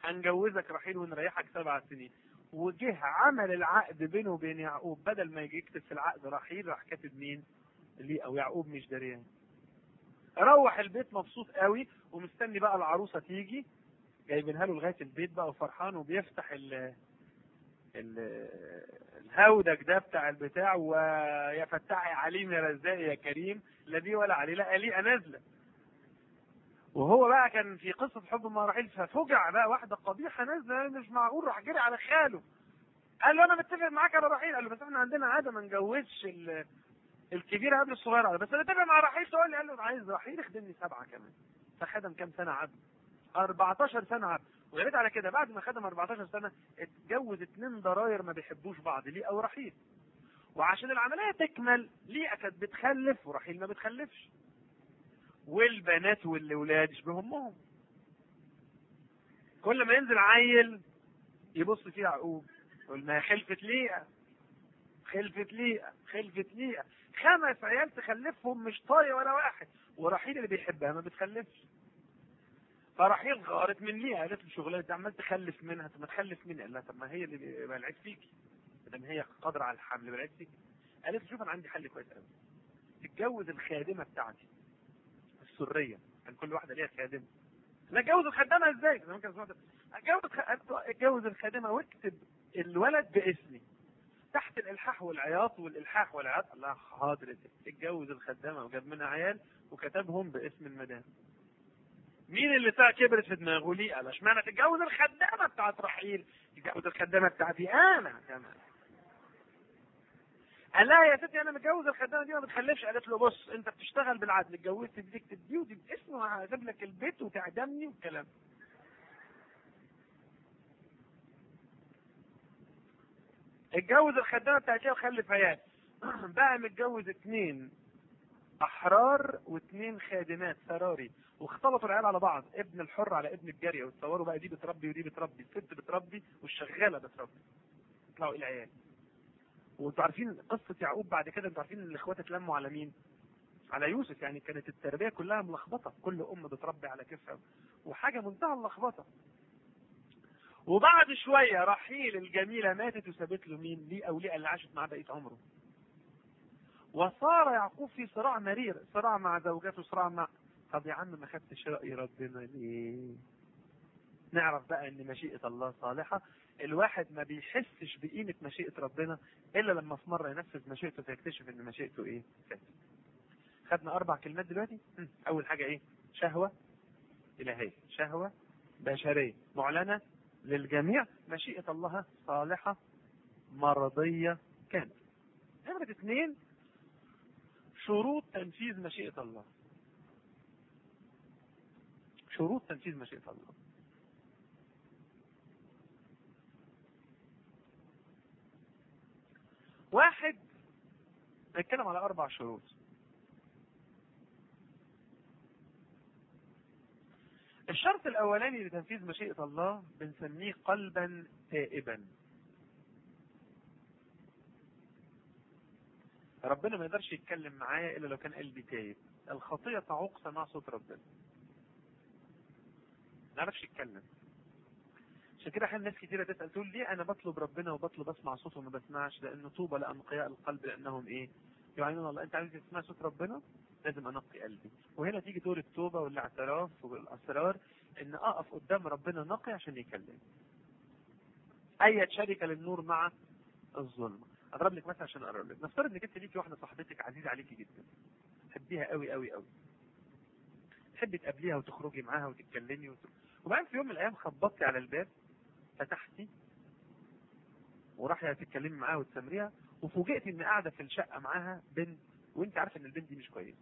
[SPEAKER 1] هنجوزك رحيل ونريحك سبع سنين وجه عمل العقد بينه وبين يعقوب بدل ما يجي يكتب في العقد رحيل راح كاتب مين؟ ليه او يعقوب مش دريان روح البيت مبسوط قوي ومستني بقى العروسه تيجي جايبينها له لغايه البيت بقى وفرحان وبيفتح ال ال الهودج ده بتاع البتاع ويا فتاح يا عليم يا رزاق يا كريم لا دي ولا علي لا ليه نازله وهو بقى كان في قصه حب مع رحيل ففجع بقى واحده قبيحه نازله مش معقول راح جري على خاله قال له انا متفق معاك يا رحيل قال له بس احنا عندنا عاده ما نجوزش ال- الكبيره قبل الصغيره بس انا اتفق مع رحيل تقول لي قال له انا عايز رحيل يخدمني سبعه كمان فخدم كام سنه عبد 14 سنه عبد ويا ريت على كده بعد ما خدم 14 سنه اتجوز اتنين ضراير ما بيحبوش بعض ليه او رحيل وعشان العمليه تكمل ليه كانت بتخلف ورحيل ما بتخلفش والبنات والاولاد يشبه امهم كل ما ينزل عيل يبص فيه يعقوب يقول ما هي خلفت ليئه خلفت ليئه خلفت ليئه خمس عيال تخلفهم مش طاية ولا واحد ورحيل اللي بيحبها ما بتخلفش فرحيل غارت من ليها قالت له شغلانه انت عمال تخلف منها طب ما تخلف مني قال لها طب ما هي اللي يبقى العيب فيكي ما دام هي قادره على الحمل يبقى العيب فيكي قالت له شوف انا عندي حل كويس قوي تتجوز الخادمه بتاعتي السريه كان كل واحده ليها خادمه لا اتجوز الخدامه ازاي؟ زي ما كان سمعت اتجوز خ- اتجوز الخادمه واكتب الولد باسمي تحت الالحاح والعياط والالحاح والعياط الله حاضر يا ست. اتجوز الخدامه وجاب منها عيال وكتبهم باسم المدام مين اللي ساعة كبرت في دماغه ليه قال اشمعنى تتجوز الخدامه بتاعت رحيل تتجوز الخدامه بتاعتي انا كمان قال لها يا ستي انا متجوز الخدامه دي ما بتخلفش قالت له بص انت بتشتغل بالعدل اتجوزت دي تكتب دي ودي باسمي وهجيب لك البيت وتعدمني والكلام اتجوز الخدامه بتاعتي وخلف عيال بقى متجوز اتنين احرار واتنين خادمات سراري واختلطوا العيال على بعض ابن الحر على ابن الجاريه وتصوروا بقى دي بتربي ودي بتربي الست بتربي والشغاله بتربي يطلعوا ايه العيال وانتوا عارفين قصه يعقوب بعد كده انتوا عارفين ان الاخوات اتلموا على مين؟ على يوسف يعني كانت التربيه كلها ملخبطه كل ام بتربي على كيفها وحاجه منتهى اللخبطه وبعد شويه رحيل الجميله ماتت وسابت له مين؟ ليه او ليه اللي عاشت معاه بقيه عمره وصار يعقوب في صراع مرير صراع مع زوجته صراع مع طب يا عم ما خدتش رأي ربنا ليه نعرف بقى ان مشيئة الله صالحة الواحد ما بيحسش بقيمة مشيئة ربنا الا لما في مرة ينفذ مشيئته فيكتشف ان مشيئته ايه فاسد خدنا اربع كلمات دلوقتي هم، اول حاجة ايه شهوة الهية شهوة بشرية معلنة للجميع مشيئة الله صالحة مرضية كاملة نمرة اثنين شروط تنفيذ مشيئة الله شروط تنفيذ مشيئة الله واحد نتكلم على أربع شروط الشرط الأولاني لتنفيذ مشيئة الله بنسميه قلبا تائبا ربنا ما يقدرش يتكلم معايا إلا لو كان قلبي تايب الخطية تعوق سماع صوت ربنا ما يعرفش يتكلم عشان كده احيانا ناس كتيرة تسأل تقول ليه انا بطلب ربنا وبطلب اسمع صوته وما بسمعش لانه طوبى لانقياء القلب لانهم ايه يعينون الله انت عايز تسمع صوت ربنا لازم انقي قلبي وهنا تيجي دور التوبة والاعتراف والاسرار ان اقف قدام ربنا نقي عشان يكلم اي شركة للنور مع الظلمة اضرب لك مثلا عشان اقرب لك نفترض انك انت ليكي واحدة صاحبتك عزيزة عليكي جدا تحبيها قوي قوي قوي تحبي تقابليها وتخرجي معاها وتتكلمي وت... وبعدين في يوم من الايام خبطتي على الباب فتحتي وراح تتكلمي معاها وتسمريها وفوجئتي ان قاعده في الشقه معاها بنت وانت عارفه ان البنت دي مش كويسه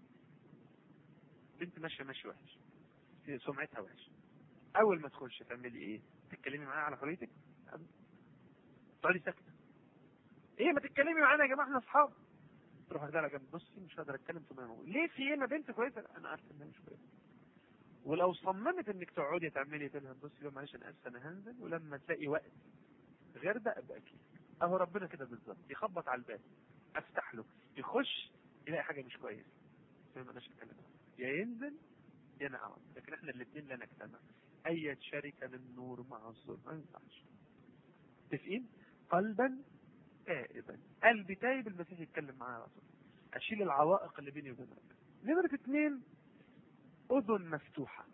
[SPEAKER 1] بنت ماشيه ماشي وحش سمعتها وحش اول ما تخش تعملي ايه تتكلمي معاها على حريتك تقعدي ساكته ايه ما تتكلمي معانا يا جماعه احنا اصحاب تروح واخدها على جنب بصي مش هقدر اتكلم طول ما أنا موجود. ليه في ايه ما بنت كويسه انا عارفه انها مش كويسه ولو صممت انك تقعدي تعملي تقول لها بصي يا معلش انا اسفه انا هنزل ولما تلاقي وقت غير ده ابقى اكيد اهو ربنا كده بالظبط يخبط على الباب افتح له يخش يلاقي حاجه مش كويسه ما اقدرش اتكلم يا ينزل يا انا اقعد لكن احنا الاثنين لا نجتمع اي شركه للنور مع الظلم ما ينفعش متفقين قلبا تائبا قلبي تايب المسيح يتكلم معايا على طول اشيل العوائق اللي بيني وبين ربنا نمرة اثنين اذن مفتوحة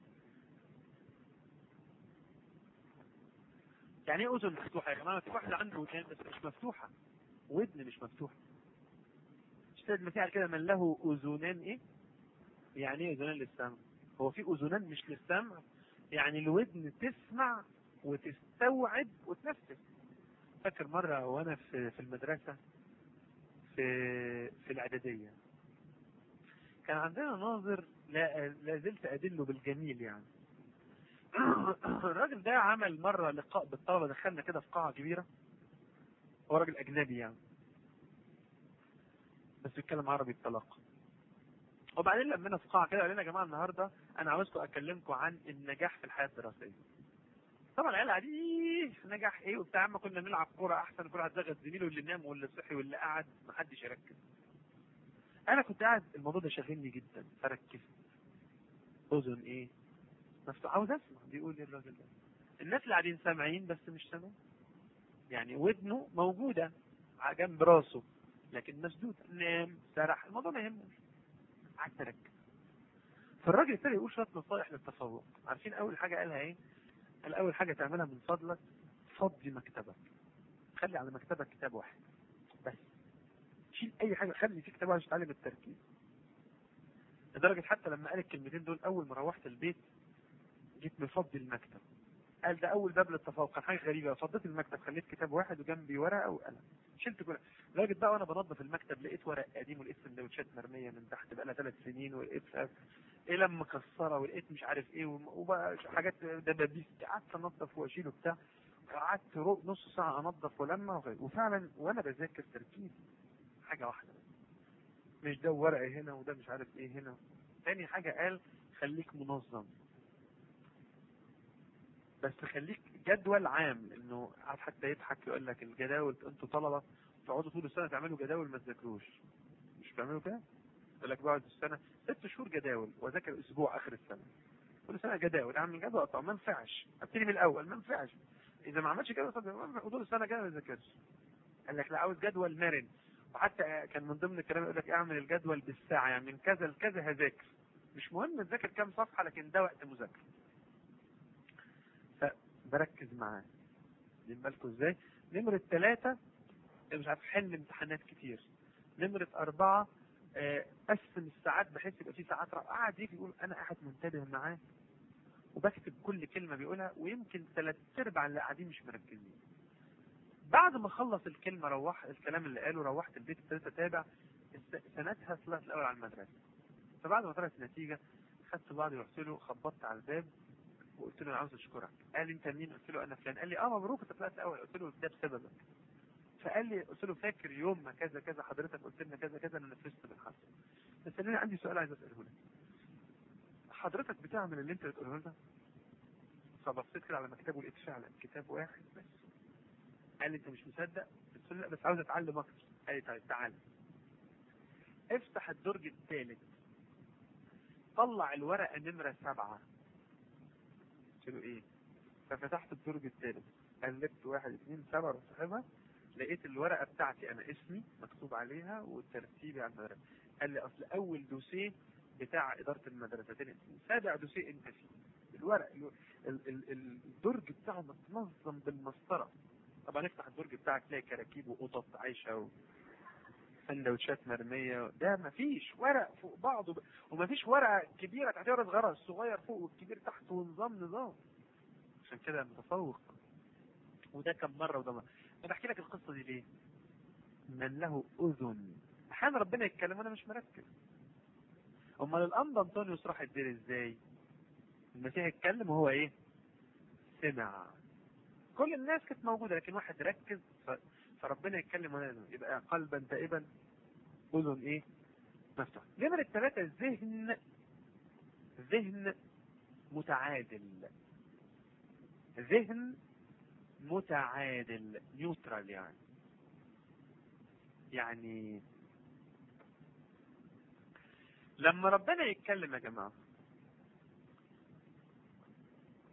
[SPEAKER 1] يعني ايه اذن مفتوحة يا جماعة في واحد عنده ودان بس مش مفتوحة ودن مش مفتوحة السيد المسيح قال كده من له اذنان ايه يعني ايه اذنان للسمع هو في اذنان مش للسمع يعني الودن تسمع وتستوعب وتنفذ فاكر مرة وانا في في المدرسة في في الاعدادية كان عندنا ناظر لا, لا زلت ادله بالجميل يعني الراجل ده عمل مرة لقاء بالطلبة دخلنا كده في قاعة كبيرة هو راجل اجنبي يعني بس بيتكلم عربي بطلاقة وبعدين لمينا في قاعة كده قال لنا يا جماعة النهاردة انا عاوزكم اكلمكم عن النجاح في الحياة الدراسية طبعا العيال قاعدين نجاح ايه وبتاع ما كنا نلعب كوره احسن كل واحد زغت زميله اللي نام واللي صحي واللي قعد ما حدش يركز انا كنت قاعد الموضوع ده شاغلني جدا فركزت اذن ايه مفتوح عاوز اسمع بيقول ايه الراجل ده الناس اللي قاعدين سامعين بس مش سامعين يعني ودنه موجوده على جنب راسه لكن مسدوده نام سرح الموضوع ما يهمش قعدت اركز فالراجل ابتدى يقول شويه نصائح للتفوق عارفين اول حاجه قالها ايه قال اول حاجه تعملها من فضلك فضي مكتبك خلي على مكتبك كتاب واحد بس شيل اي حاجه خلي في كتاب واحد عشان تتعلم التركيز لدرجه حتى لما قال الكلمتين دول اول ما روحت البيت جيت مفضي المكتب قال ده اول باب للتفوق كان حاجه غريبه فضيت المكتب خليت كتاب واحد وجنبي ورقه وقلم شلت كل لدرجه بقى وانا بنظف المكتب لقيت ورق قديم ولقيت سندوتشات مرميه من تحت بقى لها ثلاث سنين ولقيت قلم مكسره ولقيت مش عارف ايه وبقى حاجات دبابيس قعدت انظف واشيل وبتاع قعدت نص ساعه انظف ولما وفعلا وانا بذاكر تركيز حاجه واحده مش ده ورقه هنا وده مش عارف ايه هنا تاني حاجه قال خليك منظم بس خليك جدول عام انه قعد حتى يضحك يقول لك الجداول انتوا طلبه تقعدوا طول السنه تعملوا جداول ما تذاكروش مش بتعملوا كده؟ يقول لك بقعد السنه ست شهور جداول واذاكر اسبوع اخر السنه كل سنه جداول اعمل جدول طب ما ينفعش ابتدي من الاول ما ينفعش اذا ما عملتش كده طب طول السنه كده ما ذاكرش قال لك لا عاوز جدول مرن وحتى كان من ضمن الكلام يقول لك اعمل الجدول بالساعه يعني من كذا لكذا هذاكر مش مهم تذاكر كام صفحه لكن ده وقت مذاكره فبركز معاه واخدين بالكم ازاي نمرة ثلاثة مش عارف حل امتحانات كتير نمرة أربعة قسم الساعات بحيث يبقى في ساعات قاعد يجي يقول أنا قاعد منتبه معاه وبكتب كل كلمة بيقولها ويمكن ثلاث أرباع اللي قاعدين مش مركزين بعد ما خلص الكلمة روح الكلام اللي قاله روحت البيت ابتديت أتابع سنتها طلعت الأول على المدرسة فبعد ما طلعت النتيجة خدت بعضي ورحت له خبطت على الباب وقلت له انا عاوز اشكرك قال لي انت مين قلت له انا فلان قال لي اه مبروك انت طلعت الاول قلت له ده بسببك فقال لي قلت له فاكر يوم ما كذا كذا حضرتك قلت لنا كذا كذا انا نفذت بالحرف بس انا عندي سؤال عايز اساله لك حضرتك بتعمل اللي انت بتقوله لنا فبصيت كده على مكتبه لقيت فعلا كتاب واحد بس قال لي انت مش مصدق قلت له لا بس عاوز اتعلم اكتر قال لي طيب تعالى افتح الدرج الثالث طلع الورقه نمره سبعه قلت له ايه ففتحت الدرج الثالث قلبت واحد اثنين سبعة صاحبها لقيت الورقة بتاعتي انا اسمي مكتوب عليها وترتيبي على المدرسة قال لي اصل اول دوسيه بتاع ادارة المدرسة تاني سابع دوسيه انت فيه الورق ال ال الدرج بتاعه متنظم بالمسطرة طبعا افتح الدرج بتاعك تلاقي كراكيب وقطط عايشة و... سندوتشات مرمية ده مفيش ورق فوق بعضه ب... ومفيش ورقة كبيرة تحتها ورقة صغيرة الصغير فوق والكبير تحت ونظام نظام عشان كده متفوق وده كم مرة وده مرة انا بحكي لك القصة دي ليه من له اذن احيانا ربنا يتكلم وانا مش مركز امال الانبا انطونيوس راح يدير ازاي المسيح يتكلم وهو ايه سمع كل الناس كانت موجودة لكن واحد ركز ف... فربنا يتكلم وانا يبقى قلبا تائبا اذن ايه مفتوح نمرة الثلاثة ذهن ذهن متعادل ذهن متعادل نيوترال يعني يعني لما ربنا يتكلم يا جماعة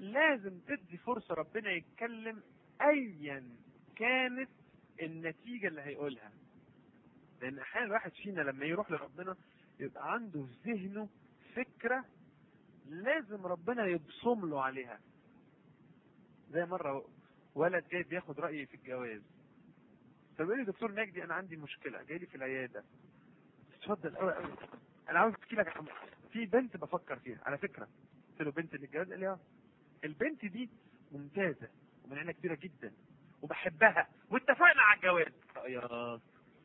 [SPEAKER 1] لازم تدي فرصة ربنا يتكلم ايا كانت النتيجة اللي هيقولها لان احيانا الواحد فينا لما يروح لربنا يبقى عنده في ذهنه فكرة لازم ربنا يبصم له عليها زي مرة ولد جاي بياخد رأيي في الجواز فبيقول لي دكتور مجدي انا عندي مشكلة جاي لي في العيادة اتفضل قوي قوي انا عاوز احكي لك عن- في بنت بفكر فيها على فكرة قلت له بنت للجواز قال لي اه البنت دي ممتازة ومن عيلة كبيرة جدا وبحبها واتفقنا على الجواز يا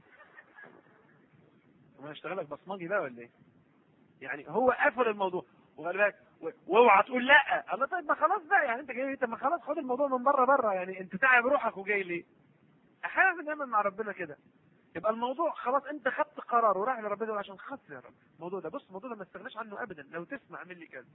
[SPEAKER 1] وانا اشتغل لك بصمجي بقى ولا ايه؟ يعني هو قفل الموضوع وخلي بالك و- واوعى تقول لا الله طيب ما خلاص بقى يعني انت جاي انت ما خلاص خد الموضوع من بره بره يعني انت تعب روحك وجاي ليه؟ احيانا بنعمل مع ربنا كده يبقى الموضوع خلاص انت خدت قرار وراح لربنا يقول عشان خاطر يا رب الموضوع ده بص الموضوع ده ما استغناش عنه ابدا لو تسمع اعمل لي كذا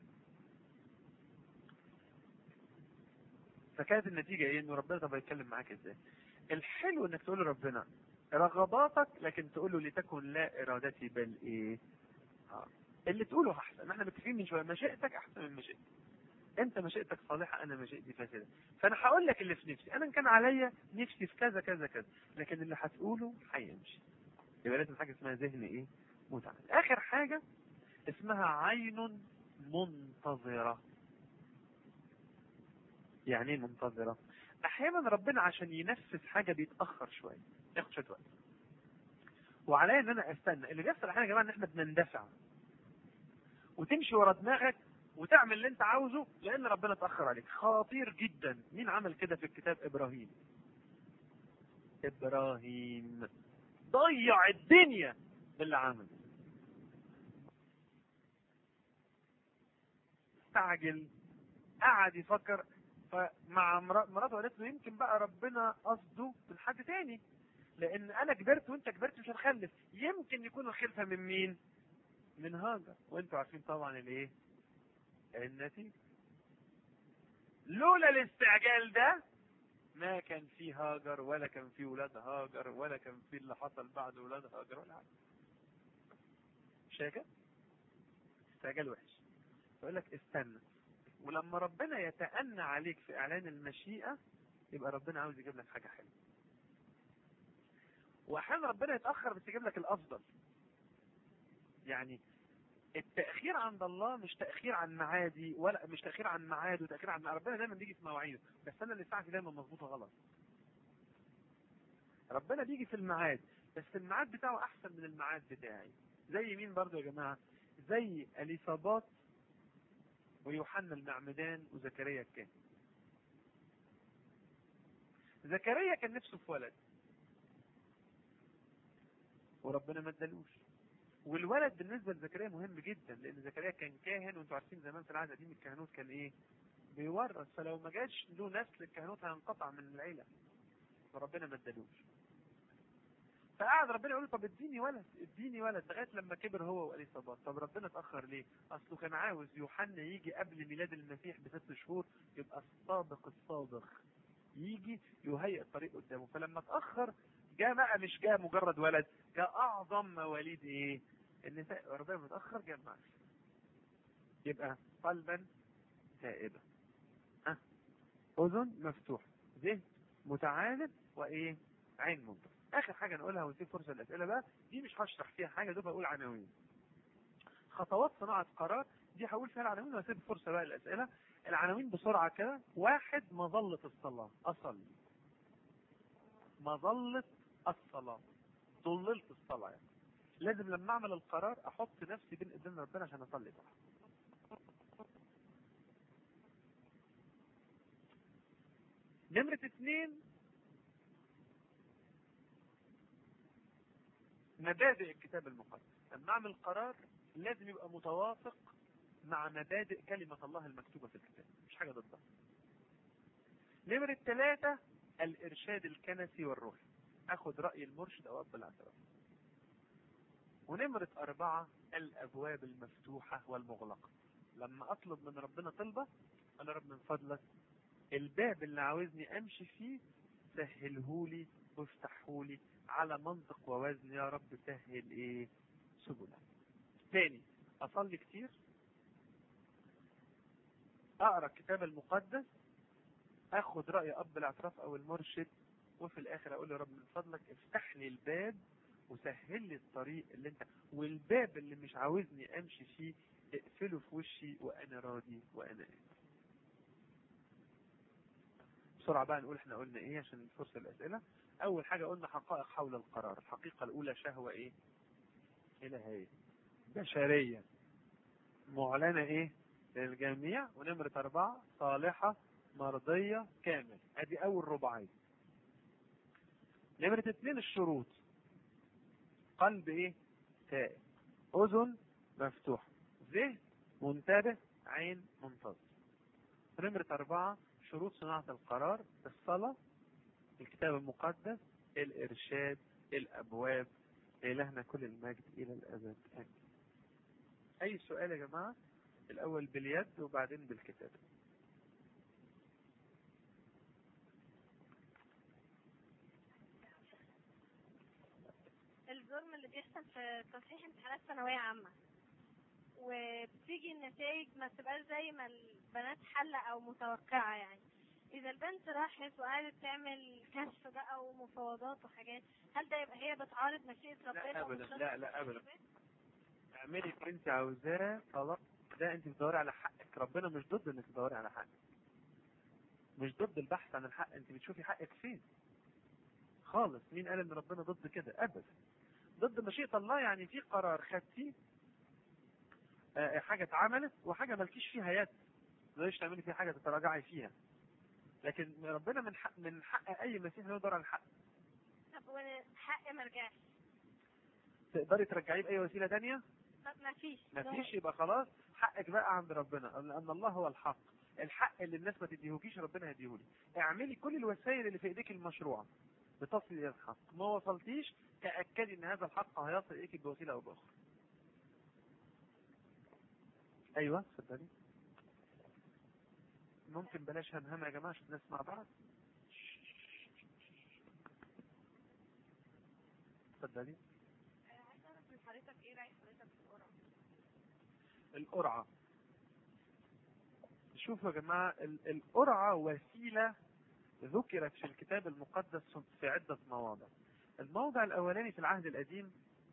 [SPEAKER 1] فكانت النتيجه ايه انه ربنا طب هيتكلم معاك ازاي الحلو انك تقول لربنا رغباتك لكن تقول له لتكن لا ارادتي بل ايه آه. اللي تقوله احسن احنا متفقين من شويه مشيئتك احسن من مشيئتي انت مشيئتك صالحه انا مشيئتي فاسده فانا هقول لك اللي في نفسي انا إن كان عليا نفسي في كذا كذا كذا لكن اللي هتقوله هيمشي يبقى لازم حاجه اسمها ذهن ايه متعامل اخر حاجه اسمها عين منتظره يعني ايه منتظره احيانا ربنا عشان ينفذ حاجه بيتاخر شويه ياخد شويه وقت وعليا ان انا استنى اللي بيحصل احيانا يا جماعه ان احنا بنندفع وتمشي ورا دماغك وتعمل اللي انت عاوزه لان ربنا اتاخر عليك خطير جدا مين عمل كده في الكتاب ابراهيم ابراهيم ضيع الدنيا باللي عمله استعجل قعد يفكر فمع مرا- مراته قالت له يمكن بقى ربنا قصده من حد تاني لان انا كبرت وانت كبرت مش هنخلف يمكن يكون الخلفه من مين من هاجر وانتوا عارفين طبعا الايه النتيجه لولا الاستعجال ده ما كان في هاجر ولا كان في ولاد هاجر ولا كان في اللي حصل بعد ولاد هاجر ولا حاجه مش هيك استعجال وحش يقول لك استنى ولما ربنا يتأنى عليك في إعلان المشيئة يبقى ربنا عاوز يجيب لك حاجة حلوة وأحيانا ربنا يتأخر بس يجيب لك الأفضل يعني التأخير عند الله مش تأخير عن معادي ولا مش تأخير عن ميعاد وتأخير عن ربنا دايما بيجي في مواعيده بس أنا اللي ساعتي دايما مظبوطة غلط ربنا بيجي في الميعاد بس الميعاد بتاعه أحسن من الميعاد بتاعي زي مين برضو يا جماعة زي اليصابات ويوحنا المعمدان وزكريا الكاهن زكريا كان نفسه في ولد وربنا ما ادالوش والولد بالنسبه لزكريا مهم جدا لان زكريا كان كاهن وانتوا عارفين زمان في العهد القديم الكهنوت كان ايه؟ بيورث فلو ما جاش له نسل الكهنوت هينقطع من العيله فربنا ما ادالوش فقعد ربنا يقول له طب اديني ولد اديني ولد لغايه لما كبر هو واليصابات طب ربنا اتاخر ليه؟ اصله كان عاوز يوحنا يجي قبل ميلاد المسيح بست شهور يبقى السابق السابق يجي يهيئ الطريق قدامه فلما اتاخر جاء بقى مش جاء مجرد ولد جاء اعظم مواليد ايه؟ النساء ربنا متاخر جاب معاه يبقى قلبا تائبا ها اذن مفتوح ذهن متعالب وايه؟ عين منطق اخر حاجه نقولها ونسيب فرصه للاسئله بقى دي مش هشرح فيها حاجه دول بقول عناوين خطوات صناعه قرار دي هقول فيها العناوين واسيب فرصه بقى للاسئله العناوين بسرعه كده واحد مظله الصلاه اصلي مظله الصلاه ضللت الصلاه يعني لازم لما اعمل القرار احط نفسي بين ايدين ربنا عشان اصلي صح نمرة اثنين مبادئ الكتاب المقدس لما اعمل قرار لازم يبقى متوافق مع مبادئ كلمة الله المكتوبة في الكتاب مش حاجة ضدها نمرة ثلاثة الإرشاد الكنسي والروحي أخذ رأي المرشد أو أب الاعتراف ونمرة أربعة الأبواب المفتوحة والمغلقة لما أطلب من ربنا طلبة أنا رب من فضلك الباب اللي عاوزني أمشي فيه سهلهولي وافتحهولي على منطق ووزن يا رب سهل إيه سبلا تاني أصلي كتير اقرا الكتاب المقدس اخد راي اب الاعتراف او المرشد وفي الاخر اقول له رب من فضلك افتح لي الباب وسهل لي الطريق اللي انت والباب اللي مش عاوزني امشي فيه اقفله في وشي وانا راضي وانا آمن. بسرعة بقى نقول احنا قلنا ايه عشان فرصة الاسئلة اول حاجة قلنا حقائق حول القرار الحقيقة الاولى شهوة ايه الهية بشرية معلنة ايه للجميع ونمرة اربعة صالحة مرضية كامل ادي اول رباعية نمرة اتنين الشروط قلب ايه تائب اذن مفتوحة ذهن منتبه عين منتظر نمرة اربعة شروط صناعة القرار الصلاة الكتاب المقدس الارشاد الابواب الهنا كل المجد الى الابد امين اي سؤال يا جماعة الاول باليد وبعدين بالكتاب
[SPEAKER 2] الظلم اللي بيحصل في تصحيح امتحانات ثانوية عامة وبتيجي النتائج ما بتبقاش زي ما البنات حلة او متوقعة يعني اذا البنت راحت وقعدت تعمل كشف بقى ومفاوضات وحاجات هل ده يبقى هي بتعارض مشيئة ربنا
[SPEAKER 1] لا ابدا
[SPEAKER 2] وبتخالف
[SPEAKER 1] لا لا ابدا
[SPEAKER 2] مشيئة
[SPEAKER 1] اعملي اللي انت عاوزاه خلاص ده انت بتدوري على حقك ربنا مش ضد انك تدوري على حقك مش ضد البحث عن الحق انت بتشوفي حقك فين خالص مين قال ان ربنا ضد كده ابدا ضد مشيئة الله يعني في قرار خدتيه آه، حاجة اتعملت وحاجة مالكيش فيها يد مش تعملي فيها حاجة تتراجعي فيها لكن ربنا من حق من حق اي مسيح انه يدور على الحق
[SPEAKER 2] طب والحق ما رجعش
[SPEAKER 1] تقدري ترجعيه باي وسيله تانية
[SPEAKER 2] ما ما فيش
[SPEAKER 1] ما فيش يبقى خلاص حقك بقى عند ربنا لان الله هو الحق الحق اللي الناس ما تديهوكيش ربنا هيديهولي اعملي كل الوسائل اللي في ايديك المشروعه بتصل الى الحق ما وصلتيش تاكدي ان هذا الحق هيصل اليك بوسيله او باخرى ايوه اتفضلي ممكن بلاش همهمه يا جماعه عشان نسمع بعض اتفضلي
[SPEAKER 2] عايز اعرف من حضرتك ايه راي حضرتك في القرعة
[SPEAKER 1] القرعة شوفوا يا جماعة ال- القرعة وسيلة ذكرت في الكتاب المقدس في عدة مواضع الموضع الأولاني في العهد القديم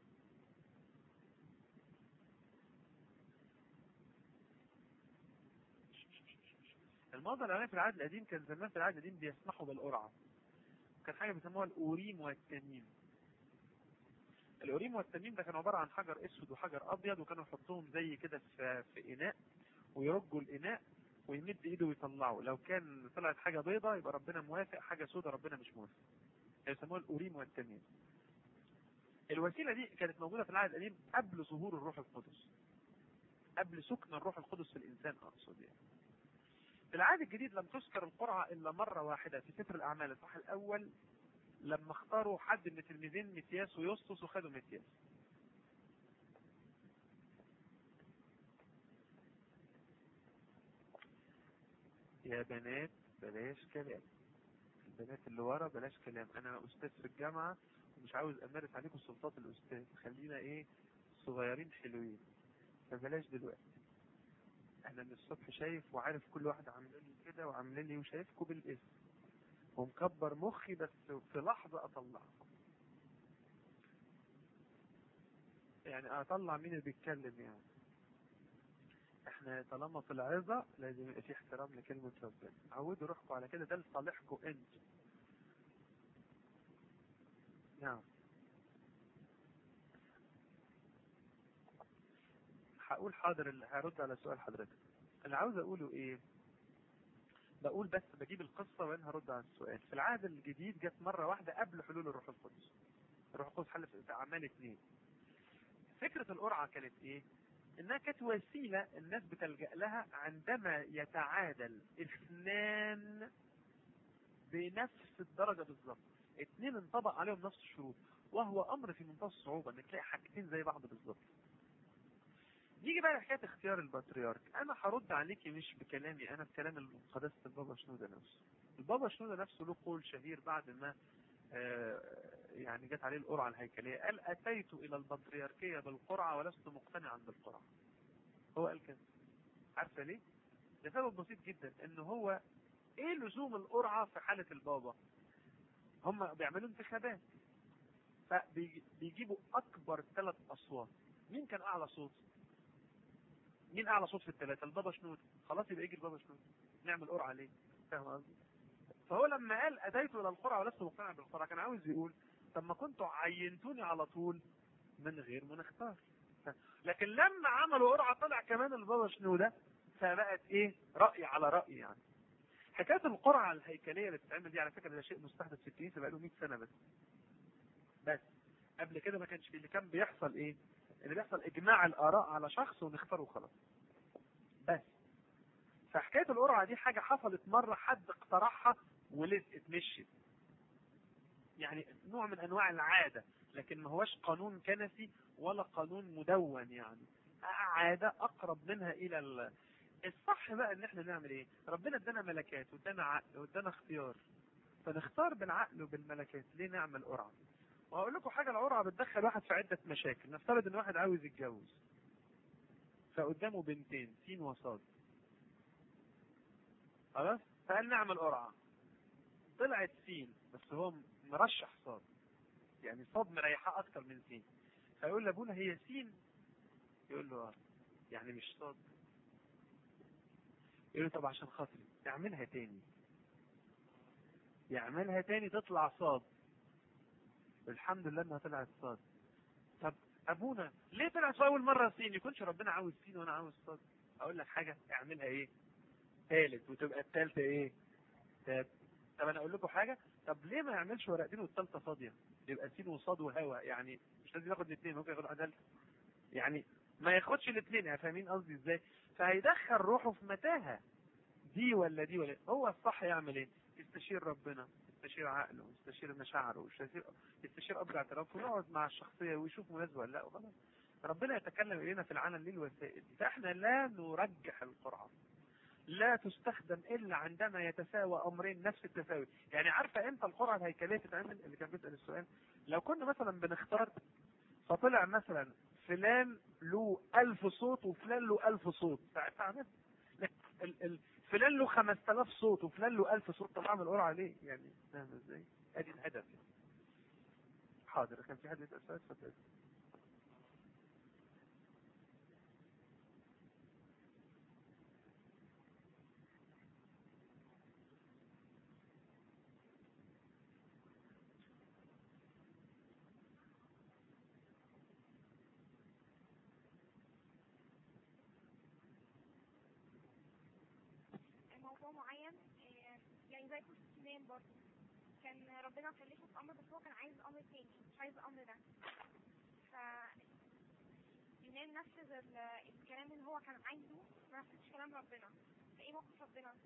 [SPEAKER 1] الموضع الأولاني في العهد القديم كان زمان في العهد القديم بيسمحوا بالقرعة كان حاجة بيسموها الأوريم والتميم الأوريم والتميم ده كان عبارة عن حجر أسود وحجر أبيض وكانوا يحطوهم زي كده في, في إناء ويرجوا الإناء ويمد إيده ويطلعه لو كان طلعت حاجة بيضة يبقى ربنا موافق حاجة سودة ربنا مش موافق يسموها الأوريم والتميم الوسيلة دي كانت موجودة في العهد القديم قبل ظهور الروح القدس قبل سكن الروح القدس في الإنسان أقصد يعني في العهد الجديد لم تذكر القرعة إلا مرة واحدة في سفر الأعمال الصح الأول لما اختاروا حد من التلميذين متياس ويسطس وخدوا متياس يا بنات بلاش كلام البنات اللي ورا بلاش كلام انا استاذ في الجامعة ومش عاوز امارس عليكم سلطات الاستاذ خلينا ايه صغيرين حلوين فبلاش دلوقتي انا من الصبح شايف وعارف كل واحد عامل لي كده وعامل لي وشايفكم بالاسم ومكبر مخي بس في لحظة اطلعكم يعني اطلع مين اللي بيتكلم يعني احنا طالما في العظة لازم يبقى في احترام لكلمة ربنا عودوا روحكم على كده ده لصالحكم انتوا نعم هقول حاضر اللي هرد على سؤال حضرتك اللي عاوز اقوله ايه بقول بس بجيب القصة وين هرد على السؤال في العهد الجديد جت مرة واحدة قبل حلول الروح القدس الروح القدس حل في اعمال اثنين فكرة القرعة كانت ايه انها كانت وسيلة الناس بتلجأ لها عندما يتعادل اثنان بنفس الدرجة بالظبط اثنين انطبق عليهم نفس الشروط وهو امر في منتهى الصعوبة ان تلاقي حاجتين زي بعض بالظبط نيجي بقى لحكايه اختيار البطريرك انا هرد عليكي مش بكلامي انا بكلام قداسه البابا شنوده نفسه البابا شنوده نفسه له قول شهير بعد ما آه، يعني جت عليه القرعه الهيكليه قال اتيت الى البطريركيه بالقرعه ولست مقتنعا بالقرعه هو قال كده عارفه ليه لسبب بسيط جدا ان هو ايه لزوم القرعة في حالة البابا هم بيعملوا انتخابات فبيجيبوا اكبر ثلاث اصوات مين كان اعلى صوت مين اعلى صوت في الثلاثة البابا شنود خلاص يبقى يجي البابا شنود نعمل قرعة ليه فاهم قصدي فهو لما قال اتيت الى القرعة ولست مقتنع بالقرعة كان عاوز يقول طب ما كنتوا عينتوني على طول من غير ما نختار لكن لما عملوا قرعة طلع كمان البابا شنودة فبقت ايه رأي على رأي يعني حكاية القرعة الهيكلية اللي بتتعمل دي على فكرة ده شيء مستحدث في الكنيسة بقاله 100 سنة بس بس قبل كده ما كانش فيه اللي كان بيحصل ايه اللي بيحصل اجماع الاراء على شخص ونختاره وخلاص بس فحكاية القرعة دي حاجة حصلت مرة حد اقترحها ولزقت مشيت يعني نوع من انواع العادة لكن ما هوش قانون كنسي ولا قانون مدون يعني عادة اقرب منها الى ال... الصح بقى ان احنا نعمل ايه ربنا ادانا ملكات وادانا عقل وادانا اختيار فنختار بالعقل وبالملكات ليه نعمل قرعة وهقول لكم حاجة القرعة بتدخل واحد في عدة مشاكل نفترض ان واحد عاوز يتجوز فقدامه بنتين سين وصاد خلاص فقال نعمل قرعة طلعت سين بس هو مرشح صاد يعني صاد مريحاه اكتر من سين فيقول لابونا هي سين يقول له اه يعني مش صاد يقول له طب عشان خاطري اعملها تاني يعملها تاني تطلع صاد الحمد لله انها طلعت صاد طب ابونا ليه طلعت في اول مره سين يكونش ربنا عاوز سين وانا عاوز صاد اقول لك حاجه اعملها ايه ثالث وتبقى الثالثه ايه تاب طب انا اقول لكم حاجه طب ليه ما يعملش ورقتين والثالثه فاضيه يبقى سين وصاد وهوا يعني مش لازم ياخد الاثنين ممكن ياخد عدل يعني ما ياخدش الاثنين يعني فاهمين قصدي ازاي فهيدخل روحه في متاهه دي ولا دي ولا هو الصح يعمل ايه يستشير ربنا يستشير عقله يستشير مشاعره ويستشير يستشير اب اعترافه ويقعد مع الشخصيه ويشوف مناسبه ولا لا وخلاص ربنا يتكلم الينا في العالم ليه الوسائل فاحنا لا نرجح القرعه لا تستخدم الا عندما يتساوى امرين نفس التساوي يعني عارفه امتى القرعه الهيكليه تتعمل اللي كان بيسال السؤال لو كنا مثلا بنختار فطلع مثلا فلان له ألف صوت وفلان له ألف صوت فعمل فلان له 5000 صوت وفلان له 1000 صوت طب اعمل قرعه ليه يعني فاهم ازاي ادي الهدف يعني. حاضر كان في حد يسال سؤال اتفضل
[SPEAKER 3] موضوع معين آه، يعني زي قصة يونان برضه كان ربنا كلفه في امر بس هو كان عايز امر تاني مش عايز الامر ده ف يونان نفذ ال- الكلام اللي هو كان عايزه ما نفذش كلام ربنا فايه موقف ربنا؟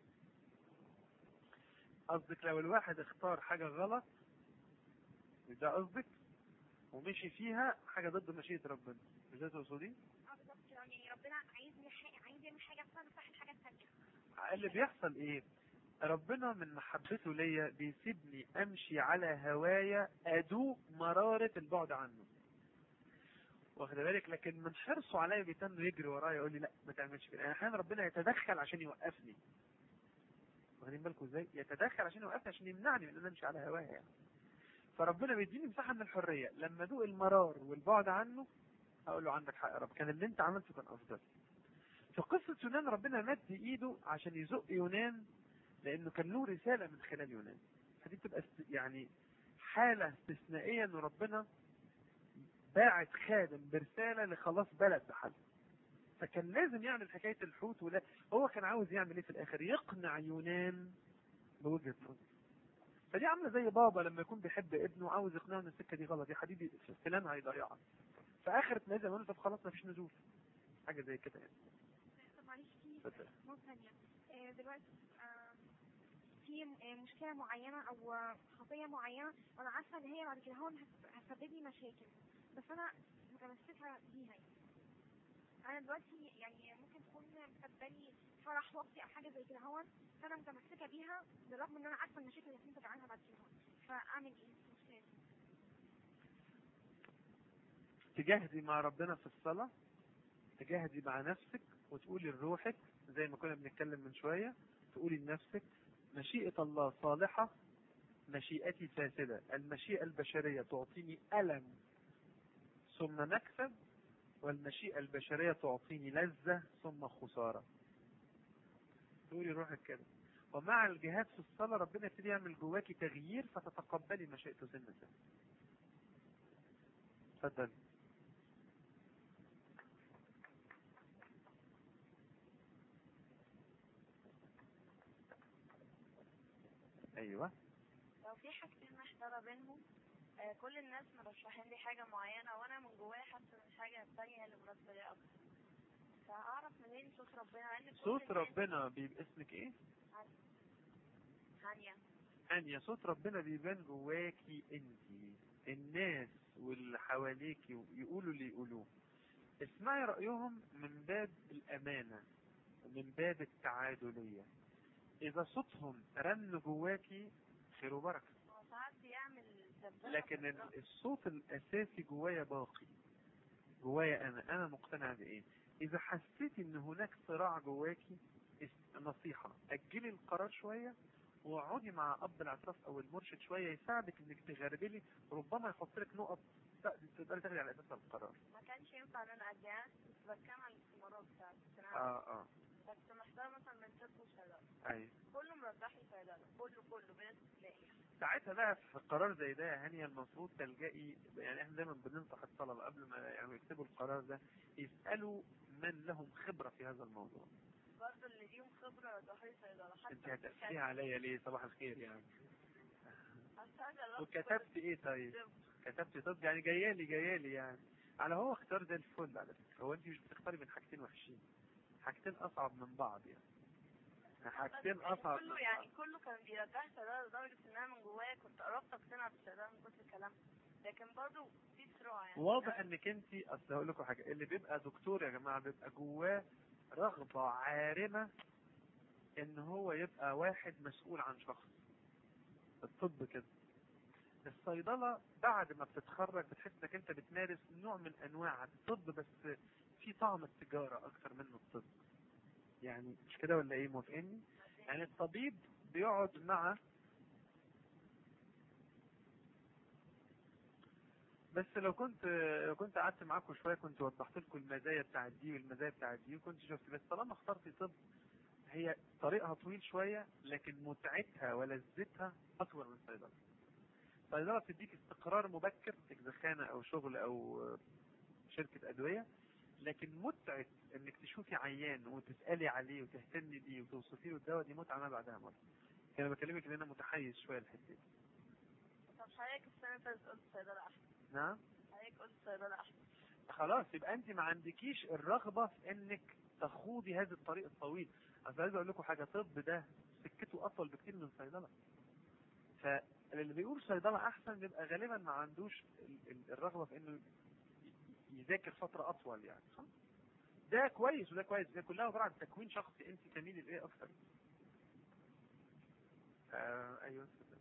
[SPEAKER 1] قصدك لو الواحد اختار حاجه غلط ده قصدك ومشي فيها حاجه ضد مشيئه ربنا مش ده تقصدي
[SPEAKER 3] اه بالظبط يعني ربنا عايز حاجة عايز يعمل حاجة فانا صح الحاجة التانية
[SPEAKER 1] اللي بيحصل ايه ربنا من محبته ليا بيسيبني امشي على هوايا ادوق مرارة البعد عنه واخد بالك لكن من حرصه عليا بيتم يجري ورايا يقول لي لا ما تعملش كده يعني احيانا ربنا يتدخل عشان يوقفني واخدين بالكم ازاي يتدخل عشان يوقفني عشان يمنعني من ان أنا امشي على هوايا يعني فربنا بيديني مساحه من الحريه لما ادوق المرار والبعد عنه اقول له عندك حق يا رب كان اللي انت عملته كان افضل في قصة يونان ربنا مد ايده عشان يزق يونان لانه كان له رسالة من خلال يونان فدي بتبقى است- يعني حالة استثنائية ان ربنا باعت خادم برسالة لخلاص بلد بحل فكان لازم يعمل حكاية الحوت ولا هو كان عاوز يعمل ايه في الاخر يقنع يونان بوجهة نظر فدي عاملة زي بابا لما يكون بيحب ابنه وعاوز يقنعه ان السكة دي غلط يا حبيبي فلان هيضيعك فاخر ما يقول له طب خلاص مفيش نزول حاجة زي كده يعني
[SPEAKER 3] طب معلش في
[SPEAKER 1] اتفضل.
[SPEAKER 3] نقطة ثانية آه، دلوقتي آه، في آه، مشكلة معينة أو آه، خطية معينة وأنا عارفة إن هي بعد كده هون هت- هتسبب لي مشاكل بس أنا متمسكة بيها يعني. أنا دلوقتي يعني ممكن تكون مسببة لي فرح وقتي أو حاجة زي كده هون فأنا متمسكة بيها بالرغم إن أنا عارفة المشاكل اللي هتنتج عنها بعد كده هون فأعمل إيه؟ في المشكلة دي؟
[SPEAKER 1] تجاهدي مع ربنا في الصلاة تجاهدي مع نفسك وتقولي لروحك زي ما كنا بنتكلم من شوية تقولي لنفسك مشيئة الله صالحة مشيئتي فاسدة المشيئة البشرية تعطيني ألم ثم مكسب والمشيئة البشرية تعطيني لذة ثم خسارة تقولي روحك كده ومع الجهاد في الصلاة ربنا يبتدي يعمل جواكي تغيير فتتقبلي مشيئته سنة سنة اتفضل ايوه
[SPEAKER 4] لو في حاجتين محتارة بينهم آه، كل الناس مرشحين لي حاجة معينة وأنا من جوايا حاسة إن الحاجة التانية هي اللي مناسبة لي أكتر فأعرف منين صوت ربنا لأن كل
[SPEAKER 1] صوت
[SPEAKER 4] الناس-
[SPEAKER 1] ربنا بيبقى اسمك ايه
[SPEAKER 4] هانية
[SPEAKER 1] هانية صوت ربنا بيبان جواكي انتي الناس واللي حواليكي يقولوا اللي يقولوه اسمعي رأيهم من باب الأمانة ومن باب التعادلية إذا صوتهم رن جواكي خير وبركة
[SPEAKER 4] هو ساعات بيعمل دبدبة
[SPEAKER 1] لكن
[SPEAKER 4] في الرأس.
[SPEAKER 1] ال- الصوت الأساسي جوايا باقي جوايا أنا أنا مقتنع بإيه إذا حسيت إن هناك صراع جواكي اس- نصيحة أجلي القرار شوية واقعدي مع أب الاعتراف أو المرشد شوية يساعدك إنك تغربلي ربما يحط لك نقط ت- تقدري تاخدي على أساسها القرار
[SPEAKER 4] ما كانش ينفع إن أنا أديها كنت بتكلم عن الاستمارات بتاعت الثانوية
[SPEAKER 1] آه آه
[SPEAKER 4] كنت محتارة مثلا من طب وصيدلة
[SPEAKER 1] أيوه
[SPEAKER 4] كله مرشح لي صيدلة كله كله بلا استثناء
[SPEAKER 1] ساعتها بقى في قرار زي ده يا هانية المفروض تلجئي يعني احنا دايما بننصح الطلبة قبل ما يعني يكتبوا القرار ده يسألوا من لهم خبرة في هذا الموضوع
[SPEAKER 4] برضه اللي ليهم خبرة رشحوا لي صيدلة حتى
[SPEAKER 1] انت هتقفليها عليا ليه صباح الخير يعني
[SPEAKER 4] أصل
[SPEAKER 1] وكتبت ايه طيب كتبت طب يعني جايالي جايالي يعني على هو اختار زي الفل على فكرة هو انت مش بتختاري من حاجتين وحشين حاجتين اصعب من بعض يعني حاجتين اصعب من
[SPEAKER 4] كله يعني
[SPEAKER 1] بعض
[SPEAKER 4] كله كان بيرجع الصيدلة لدرجة ان انا من جوايا كنت قربت اقتنع بالصيدلة من كتر الكلام لكن برضه في صراع يعني
[SPEAKER 1] واضح انك انت اصل هقول لكم حاجه اللي بيبقى دكتور يا جماعه بيبقى جواه رغبه عارمه ان هو يبقى واحد مسؤول عن شخص الطب كده الصيدله بعد ما بتتخرج بتحس انك انت بتمارس نوع من انواع الطب بس في طعم التجاره اكثر منه الطب يعني مش كده ولا ايه موافقني يعني الطبيب بيقعد مع بس لو كنت لو كنت قعدت معاكم شويه كنت وضحت لكم المزايا بتاعت دي والمزايا بتاعت دي وكنت شفت بس طالما اخترتي طب هي طريقها طويل شويه لكن متعتها ولذتها اطول من صيدله. صيدله بتديك استقرار مبكر دخانه او شغل او شركه ادويه لكن متعه انك تشوفي عيان وتسالي عليه وتهتمي بيه وتوصفي له الدواء دي متعه ما بعدها متعه. انا بكلمك ان انا متحيز شويه الحته دي.
[SPEAKER 4] طب حضرتك السنة اللي فاتت قلت صيدلة احسن
[SPEAKER 1] نعم؟
[SPEAKER 4] حضرتك قلت صيدلة احسن
[SPEAKER 1] خلاص يبقى انت ما عندكيش الرغبه في انك تخوضي هذا الطريق الطويل اصل عايز اقول لكم حاجه طب ده سكته اطول بكتير من صيدله فاللي بيقول صيدله احسن بيبقى غالبا ما عندوش ال- ال- الرغبه في انه ي- يذاكر فتره اطول يعني صح؟ ده كويس وده كويس ده كلها عباره عن تكوين شخصي انت تميلي لايه اكتر آه ايوه اتفضل.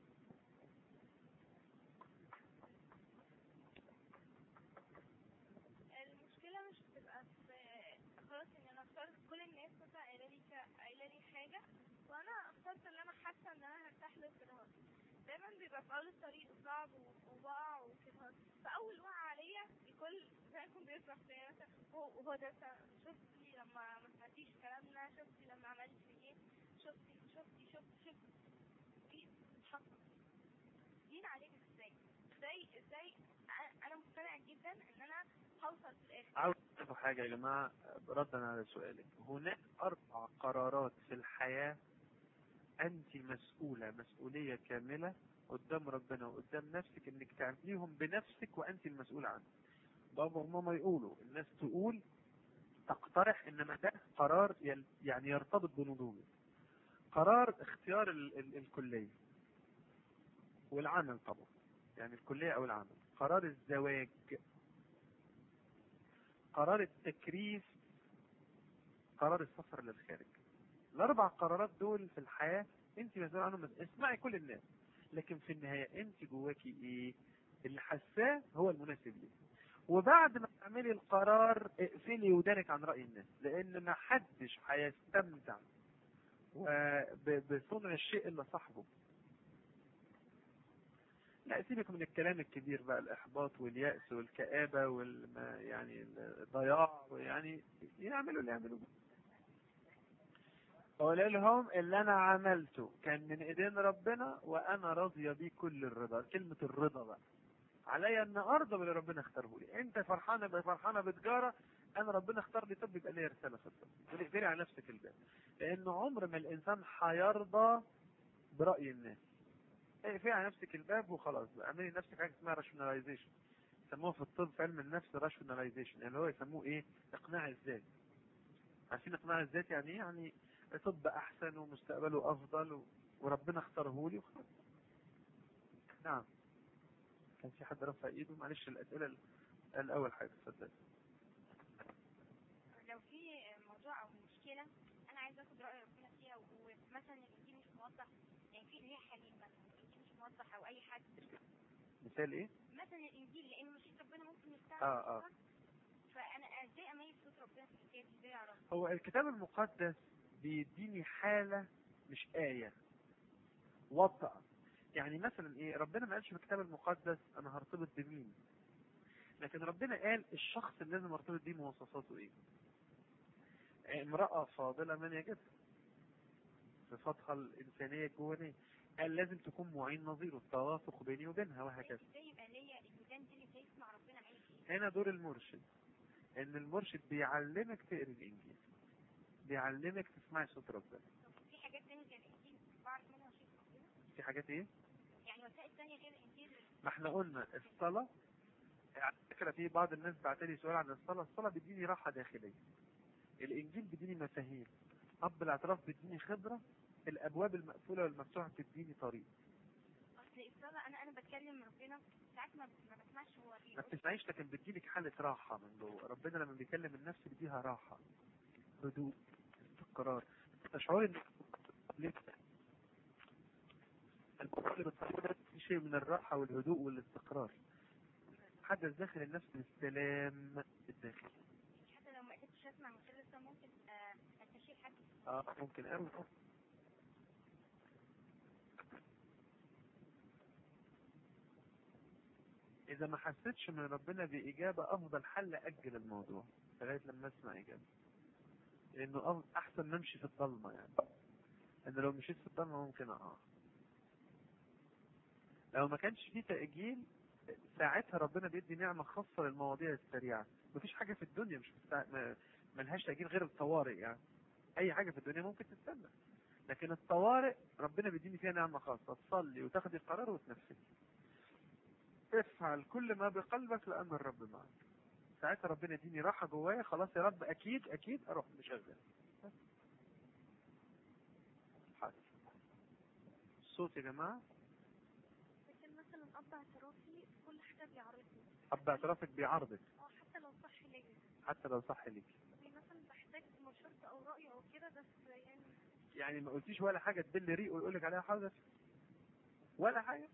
[SPEAKER 2] المشكلة مش بتبقى في خلاص ان انا اخترت كل الناس مثلا قايله لي ك- قايله لي حاجة وانا اخترت اللي انا حاسة ان انا هرتاح له كده اهو. دايما بيبقى في اول الطريق صعب و- وبقع وكده اهو. فاول وقع عليا الكل زي ما يكون بيفرح فيا مثلا هو وهو ده س- شفتي لما ما سمعتيش كلامنا شفتي لما عملت في ايه شفتي شفتي شفتي شفتي دي حصل دين عليك ازاي ازاي ازاي أنا- انا مقتنعة جدا ان انا هوصل في الاخر
[SPEAKER 1] عاوز أقول حاجة يا جماعة ردا على سؤالك هناك أربع قرارات في الحياة أنت مسؤولة مسؤولية كاملة قدام ربنا وقدام نفسك إنك تعمليهم بنفسك وأنت المسؤولة عنهم بابا وماما يقولوا الناس تقول تقترح إنما ده قرار يل- يعني يرتبط بنضوجك قرار اختيار ال ال الكلية والعمل طبعا يعني الكلية أو العمل قرار الزواج قرار التكريس قرار السفر للخارج الاربع قرارات دول في الحياه انت مسؤول عنهم بس اسمعي كل الناس لكن في النهايه انت جواكي ايه اللي حاساه هو المناسب ليك وبعد ما تعملي القرار اقفلي ودانك عن رأي الناس لان ما حدش هيستمتع وب- بصنع الشيء الا صاحبه لا سيبك من الكلام الكبير بقى الاحباط واليأس والكآبة والما يعني الضياع يعني يعملوا اللي يعملوه قول لهم اللي انا عملته كان من ايدين ربنا وانا راضيه بيه كل الرضا كلمه الرضا بقى عليا ان ارضى باللي ربنا اختاره لي انت فرحانه بقى فرحانه بتجاره انا ربنا اختار لي طب يبقى ليا رساله في الطب وتقفلي على نفسك الباب لان عمر ما الانسان هيرضى براي الناس اقفلي على نفسك الباب وخلاص بقى اعملي لنفسك حاجه اسمها راشوناليزيشن يسموها في الطب في علم النفس راشوناليزيشن اللي هو يسموه ايه اقناع الذات عارفين اقناع الذات يعني ايه يعني طب احسن ومستقبله افضل و... وربنا اختاره لي وخلاص نعم كان في حد رفع ايده معلش الاسئله ال- الاول حاجه اتفضل
[SPEAKER 3] لو في موضوع او مشكله انا عايزه اخد راي ربنا فيها ومثلا الانجيل مش موضح يعني في اللي هي حليم مثلا الانجيل مش موضح او اي حد
[SPEAKER 1] مثال ايه
[SPEAKER 3] مثلا الانجيل لان مشيئه ربنا ممكن يستعمل
[SPEAKER 1] اه اه
[SPEAKER 3] صح؟ فانا ازاي اميز صوت ربنا في الحكايه دي ازاي اعرف
[SPEAKER 1] هو الكتاب المقدس بيديني حالة مش آية وضع يعني مثلا ايه ربنا ما قالش في الكتاب المقدس انا هرتبط بمين لكن ربنا قال الشخص اللي لازم ارتبط بيه مواصفاته ايه امرأة فاضلة من يجدها صفاتها الإنسانية الجوانية قال لازم تكون معين نظيره التوافق بيني وبينها وهكذا
[SPEAKER 3] ازاي يبقى ليا الودان دي اللي ازاي يسمع ربنا عايز ايه
[SPEAKER 1] هنا دور المرشد ان المرشد بيعلمك تقري الانجيل بيعلمك تسمعي صوت ربنا
[SPEAKER 3] طب في حاجات تانية غير الانجيل بعرف منها مشيئه ربنا
[SPEAKER 1] في حاجات ايه
[SPEAKER 3] يعني وسائل تانية غير الانجيل
[SPEAKER 1] ما احنا قلنا الصلاة على فكرة في بعض الناس بعتلي سؤال عن الصلاة الصلاة بيديني راحة داخلية الإنجيل بيديني مفاهيم أب الاعتراف بيديني خبرة الأبواب المقفولة والمفتوحة بتديني طريق
[SPEAKER 3] اصل الصلاه انا انا بتكلم ربنا ساعات ما ما بسمعش هو
[SPEAKER 1] ما
[SPEAKER 3] بيقول
[SPEAKER 1] بتسمعيش لكن بتجيلك حالة راحة من جوه ربنا لما بيكلم النفس بيديها راحة هدوء استقرار تشعري ان القرآن اللي بتصلي ده في شيء من الراحة والهدوء والاستقرار حدث داخل النفس بالسلام الداخلي
[SPEAKER 3] حتى لو ما قدرتش اسمع من خلال الصلاه ممكن آه، استشير حد
[SPEAKER 1] اه ممكن قوي اذا ما حسيتش من ربنا باجابه افضل حل اجل الموضوع لغايه لما اسمع اجابه لانه أف- احسن ما امشي في الضلمه يعني ان لو مشيت في الضلمه ممكن اقع لو ما كانش في تاجيل ساعتها ربنا بيدي نعمه خاصه للمواضيع السريعه مفيش حاجه في الدنيا مش مستع... ما... ملهاش تاجيل غير الطوارئ يعني اي حاجه في الدنيا ممكن تستنى لكن الطوارئ ربنا بيديني فيها نعمه خاصه تصلي وتاخدي القرار وتنفذي افعل كل ما بقلبك لان الرب معك ساعتها ربنا يديني راحه جوايا خلاص يا رب اكيد اكيد اروح مشغل حاضر الصوت يا جماعه
[SPEAKER 3] لكن مثلا اب اعترافي كل حاجه بيعرضني
[SPEAKER 1] اب اعترافك بيعارضك
[SPEAKER 3] اه حتى لو صح ليا
[SPEAKER 1] حتى لو صح ليك
[SPEAKER 3] يعني مثلا بحتاج مشورته او رايه او كده بس يعني
[SPEAKER 1] يعني ما قلتيش ولا حاجه تبل ريق ويقول لك عليها حاضر ولا حاجه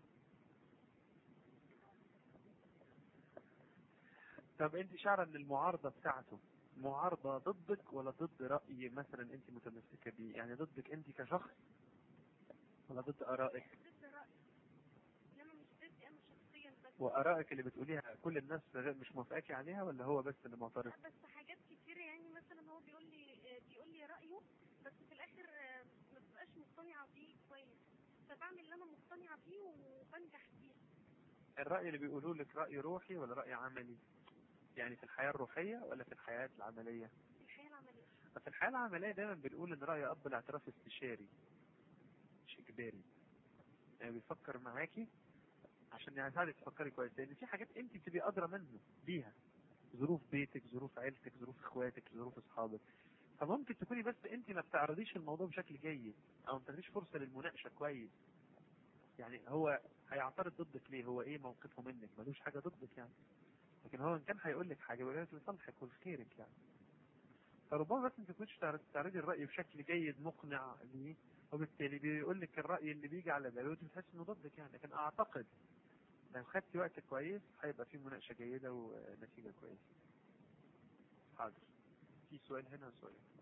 [SPEAKER 1] طب انت شعره ان المعارضه بتاعته معارضه ضدك ولا ضد راي مثلا انت متمسكه بيه يعني ضدك انت كشخص ولا ضد ارائك
[SPEAKER 3] ضد رايي انما مش ضدي انا شخصيا بس
[SPEAKER 1] وارائك اللي بتقوليها كل الناس غير- مش موافقاكي عليها ولا هو بس اللي معترض
[SPEAKER 3] لا، بس حاجات كتير يعني مثلا هو بيقول لي آه، بيقول لي رايه بس في الاخر آه، ما ببقاش مقتنعه بيه كويس فبعمل اللي انا مقتنعه بيه وبنجح فيه
[SPEAKER 1] الراي اللي بيقولوا لك راي روحي ولا راي عملي يعني في الحياه الروحيه ولا في الحياه العمليه
[SPEAKER 3] في الحياه العمليه
[SPEAKER 1] في الحياة العملية دايما بنقول ان رأي اب الاعتراف استشاري مش اجباري يعني بيفكر معاكي عشان يساعدك تفكري كويس لان في حاجات انت بتبقي ادرى منه بيها ظروف بيتك ظروف عيلتك ظروف اخواتك ظروف اصحابك فممكن تكوني بس انت ما بتعرضيش الموضوع بشكل جيد او ما بتاخديش فرصه للمناقشه كويس يعني هو هيعترض ضدك ليه هو ايه موقفه منك ملوش حاجه ضدك يعني لكن هو ان كان هيقول لك حاجه يقول لك لصالحك ولخيرك يعني فربما بس انت تكونش تعرض- تعرضي الراي بشكل جيد مقنع ليه وبالتالي بيقول لك الراي اللي بيجي على باله وانت بتحس انه ضدك يعني لكن اعتقد لو خدتي وقت كويس هيبقى في مناقشة جيدة ونتيجة كويسة حاضر في سؤال هنا وسؤال هنا.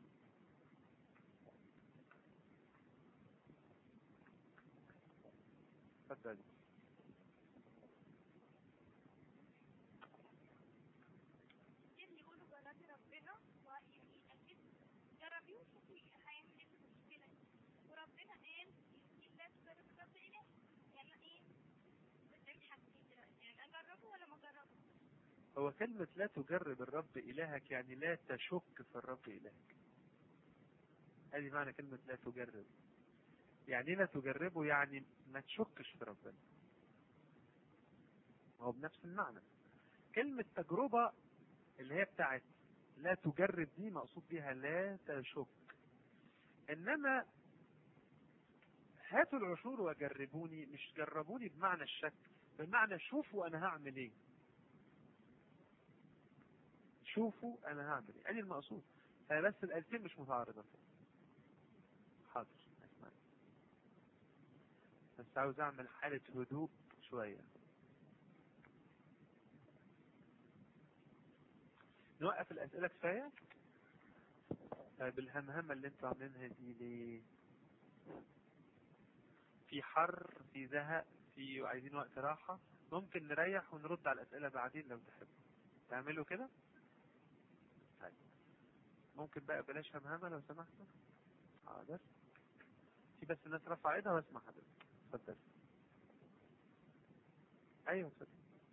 [SPEAKER 1] اتفضلي
[SPEAKER 3] كتير يقولوا جربي ربنا ويعني اكيد جربيه وشوفي هيعمل ايه في المشكله دي وربنا قال لا تجرب الرب اله يعني ايه بتعمل حاجتين دلوقتي يعني اجربه ولا ما اجربه
[SPEAKER 1] هو كلمة لا تجرب الرب إلهك يعني لا تشك في الرب إلهك هذه معنى كلمة لا تجرب يعني إيه لا تجربه يعني ما تشكش في ربنا هو بنفس المعنى كلمة تجربة اللي هي بتاعت لا تجرب دي مقصود بيها لا تشك إنما هاتوا العشور وجربوني مش جربوني بمعنى الشك بمعنى شوفوا أنا هعمل إيه شوفوا انا هعمل ايه ادي المقصود فبس الالتين مش متعارضة حاضر اسمع بس عاوز اعمل حالة هدوء شوية نوقف الاسئلة كفاية طيب الهمهمة اللي انتوا عاملينها دي ليه في حر في زهق في عايزين وقت راحة ممكن نريح ونرد على الاسئلة بعدين لو تحبوا تعملوا كده طيب. ممكن بقى بلاش همهمة لو سمحت حاضر في بس الناس رفع ايدها واسمع حضرتك اتفضل ايوه اتفضل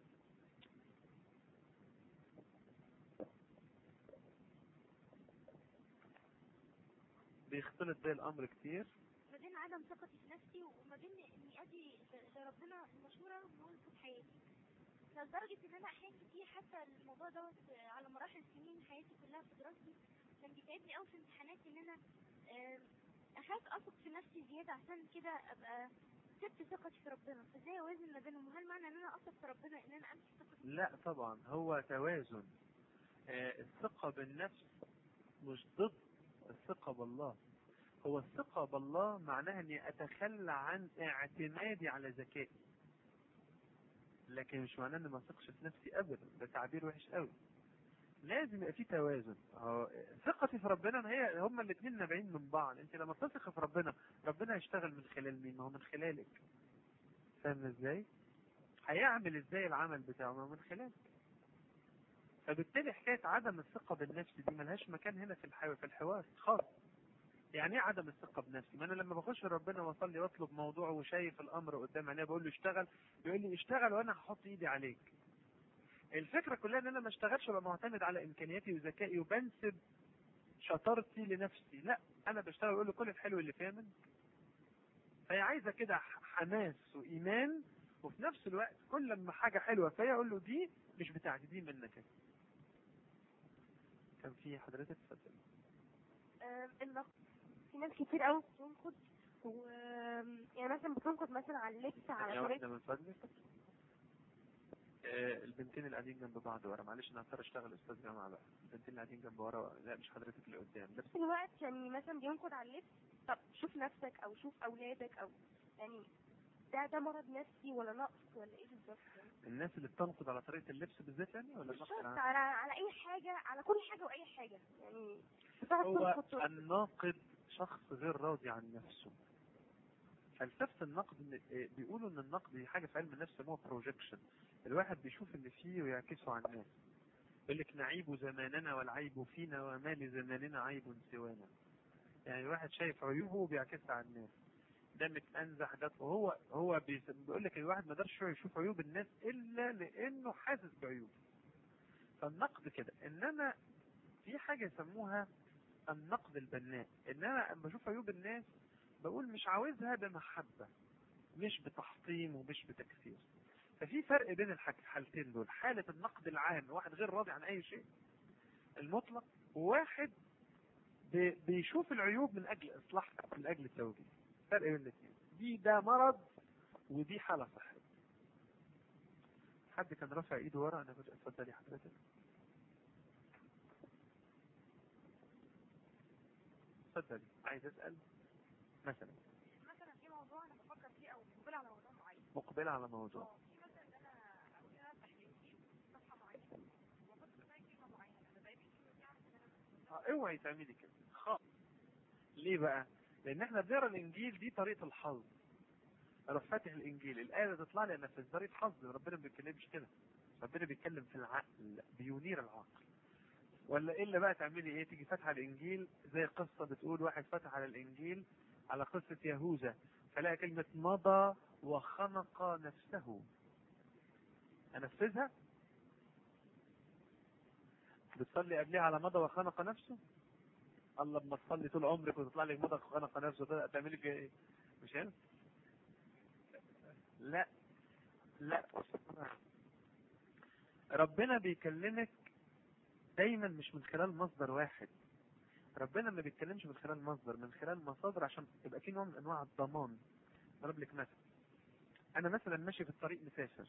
[SPEAKER 1] بيختلط بيه الامر كتير
[SPEAKER 3] ما بين عدم ثقتي في نفسي وما بين اني ادي لربنا المشوره وهو في حياتي لدرجة ان انا احيانا كتير حتى الموضوع دوت على مراحل سنين حياتي كلها في دراستي كان بيتعبني قوي في امتحاناتي ان انا آم، اخاف اثق في نفسي زيادة عشان كده ابقى سبت ثقتي في ربنا فازاي اوازن ما بينهم وهل معنى ان انا اثق في ربنا ان انا امسك ثقتي
[SPEAKER 1] لا طبعا هو توازن آه، الثقة بالنفس مش ضد الثقة بالله هو الثقة بالله معناها اني اتخلى عن اعتمادي على ذكائي لكن مش معناه اني ما اثقش في نفسي ابدا ده تعبير وحش قوي لازم يبقى في توازن هو ثقتي في ربنا هي هما الاثنين نابعين من بعض انت لما تثق في ربنا ربنا هيشتغل من خلال مين ما هو من خلالك فاهم ازاي هيعمل ازاي العمل بتاعه ما هو من خلالك فبالتالي حكايه عدم الثقه بالنفس دي ملهاش مكان هنا في الحوار في الحوار خالص يعني ايه عدم الثقه بنفسي ما انا لما بخش ربنا واصلي واطلب موضوع وشايف الامر قدام عينيا بقول له اشتغل بيقول لي اشتغل وانا هحط ايدي عليك الفكره كلها ان انا ما اشتغلش وابقى معتمد على امكانياتي وذكائي وبنسب شطارتي لنفسي لا انا بشتغل واقول له كل الحلو اللي فيها منك فهي عايزه كده حماس وايمان وفي نفس الوقت كل لما حاجه حلوه فيا اقول له دي مش بتاعتي دي منك انت. كان في حضرتك اتفضل
[SPEAKER 3] النقد في ناس كتير قوي بتنقد و يعني مثلا بتنقد مثلا على اللبس على
[SPEAKER 1] ثانية
[SPEAKER 3] طريقة
[SPEAKER 1] واحدة من فضلك آه، البنتين اللي قاعدين جنب بعض ورا معلش انا هضطر اشتغل استاذ جامعة بقى البنتين اللي قاعدين جنب ورا لا مش حضرتك اللي قدام لبس
[SPEAKER 3] نفس الوقت يعني مثلا بينقد على اللبس طب شوف نفسك او شوف اولادك او يعني ده ده مرض نفسي ولا نقص ولا ايه بالظبط يعني
[SPEAKER 1] الناس اللي بتنقد على طريقة اللبس بالذات يعني ولا
[SPEAKER 3] مش
[SPEAKER 1] النقد
[SPEAKER 3] شرط
[SPEAKER 1] العام؟
[SPEAKER 3] على على اي حاجه على كل حاجه واي حاجه يعني بتقعد
[SPEAKER 1] هو
[SPEAKER 3] تنقد تنقد.
[SPEAKER 1] الناقد شخص غير راضي عن نفسه فلسفة النقد إن- آه، بيقولوا ان النقد دي حاجة في علم النفس اسمها بروجيكشن الواحد بيشوف اللي فيه ويعكسه على الناس يقول لك نعيب زماننا والعيب فينا وما لزماننا عيب سوانا يعني الواحد شايف عيوبه وبيعكسها على الناس ده متأنزح ده وهو هو بيس- بيقول لك الواحد ما يقدرش يشوف عيوب الناس الا لانه حاسس بعيوبه فالنقد كده انما في حاجة يسموها النقد البناء ان انا لما بشوف عيوب الناس بقول مش عاوزها بمحبة مش بتحطيم ومش بتكسير ففي فرق بين الحك- الحالتين دول حالة النقد العام واحد غير راضي عن اي شيء المطلق وواحد بي- بيشوف العيوب من اجل اصلاحها من اجل التوجيه فرق بين الاثنين دي ده مرض ودي حالة صحية حد كان رافع ايده ورا انا كنت اتفضلي حضرتك اتفضلي عايز اسال مثلا
[SPEAKER 3] مثلا في موضوع انا بفكر فيه او بقول على موضوع معين
[SPEAKER 1] مقبلة على موضوع
[SPEAKER 3] اه في مثلا
[SPEAKER 1] نصيحة اوعي تعملي كده خالص ليه بقى لان احنا بنقرا الانجيل دي طريقة الحظ اروح فاتح الانجيل الايه اللي تطلع لي انفذ طريقة حظ ربنا ما بيتكلمش كده ربنا بيتكلم في العقل بينير العقل ولا الا بقى تعملي ايه تيجي فاتحه الانجيل زي قصه بتقول واحد فتح على الانجيل على قصه يهوذا فلقى كلمه مضى وخنق نفسه انفذها بتصلي قبلها على مضى وخنق نفسه الله لما تصلي طول عمرك وتطلع لك مضى وخنق نفسه تعملي فيها ايه مش هنا لا لا ربنا بيكلمك دايما مش من خلال مصدر واحد ربنا ما بيتكلمش من خلال مصدر من خلال مصادر عشان يبقى في نوع من انواع الضمان ضرب لك مثل انا مثلا ماشي في الطريق مسافر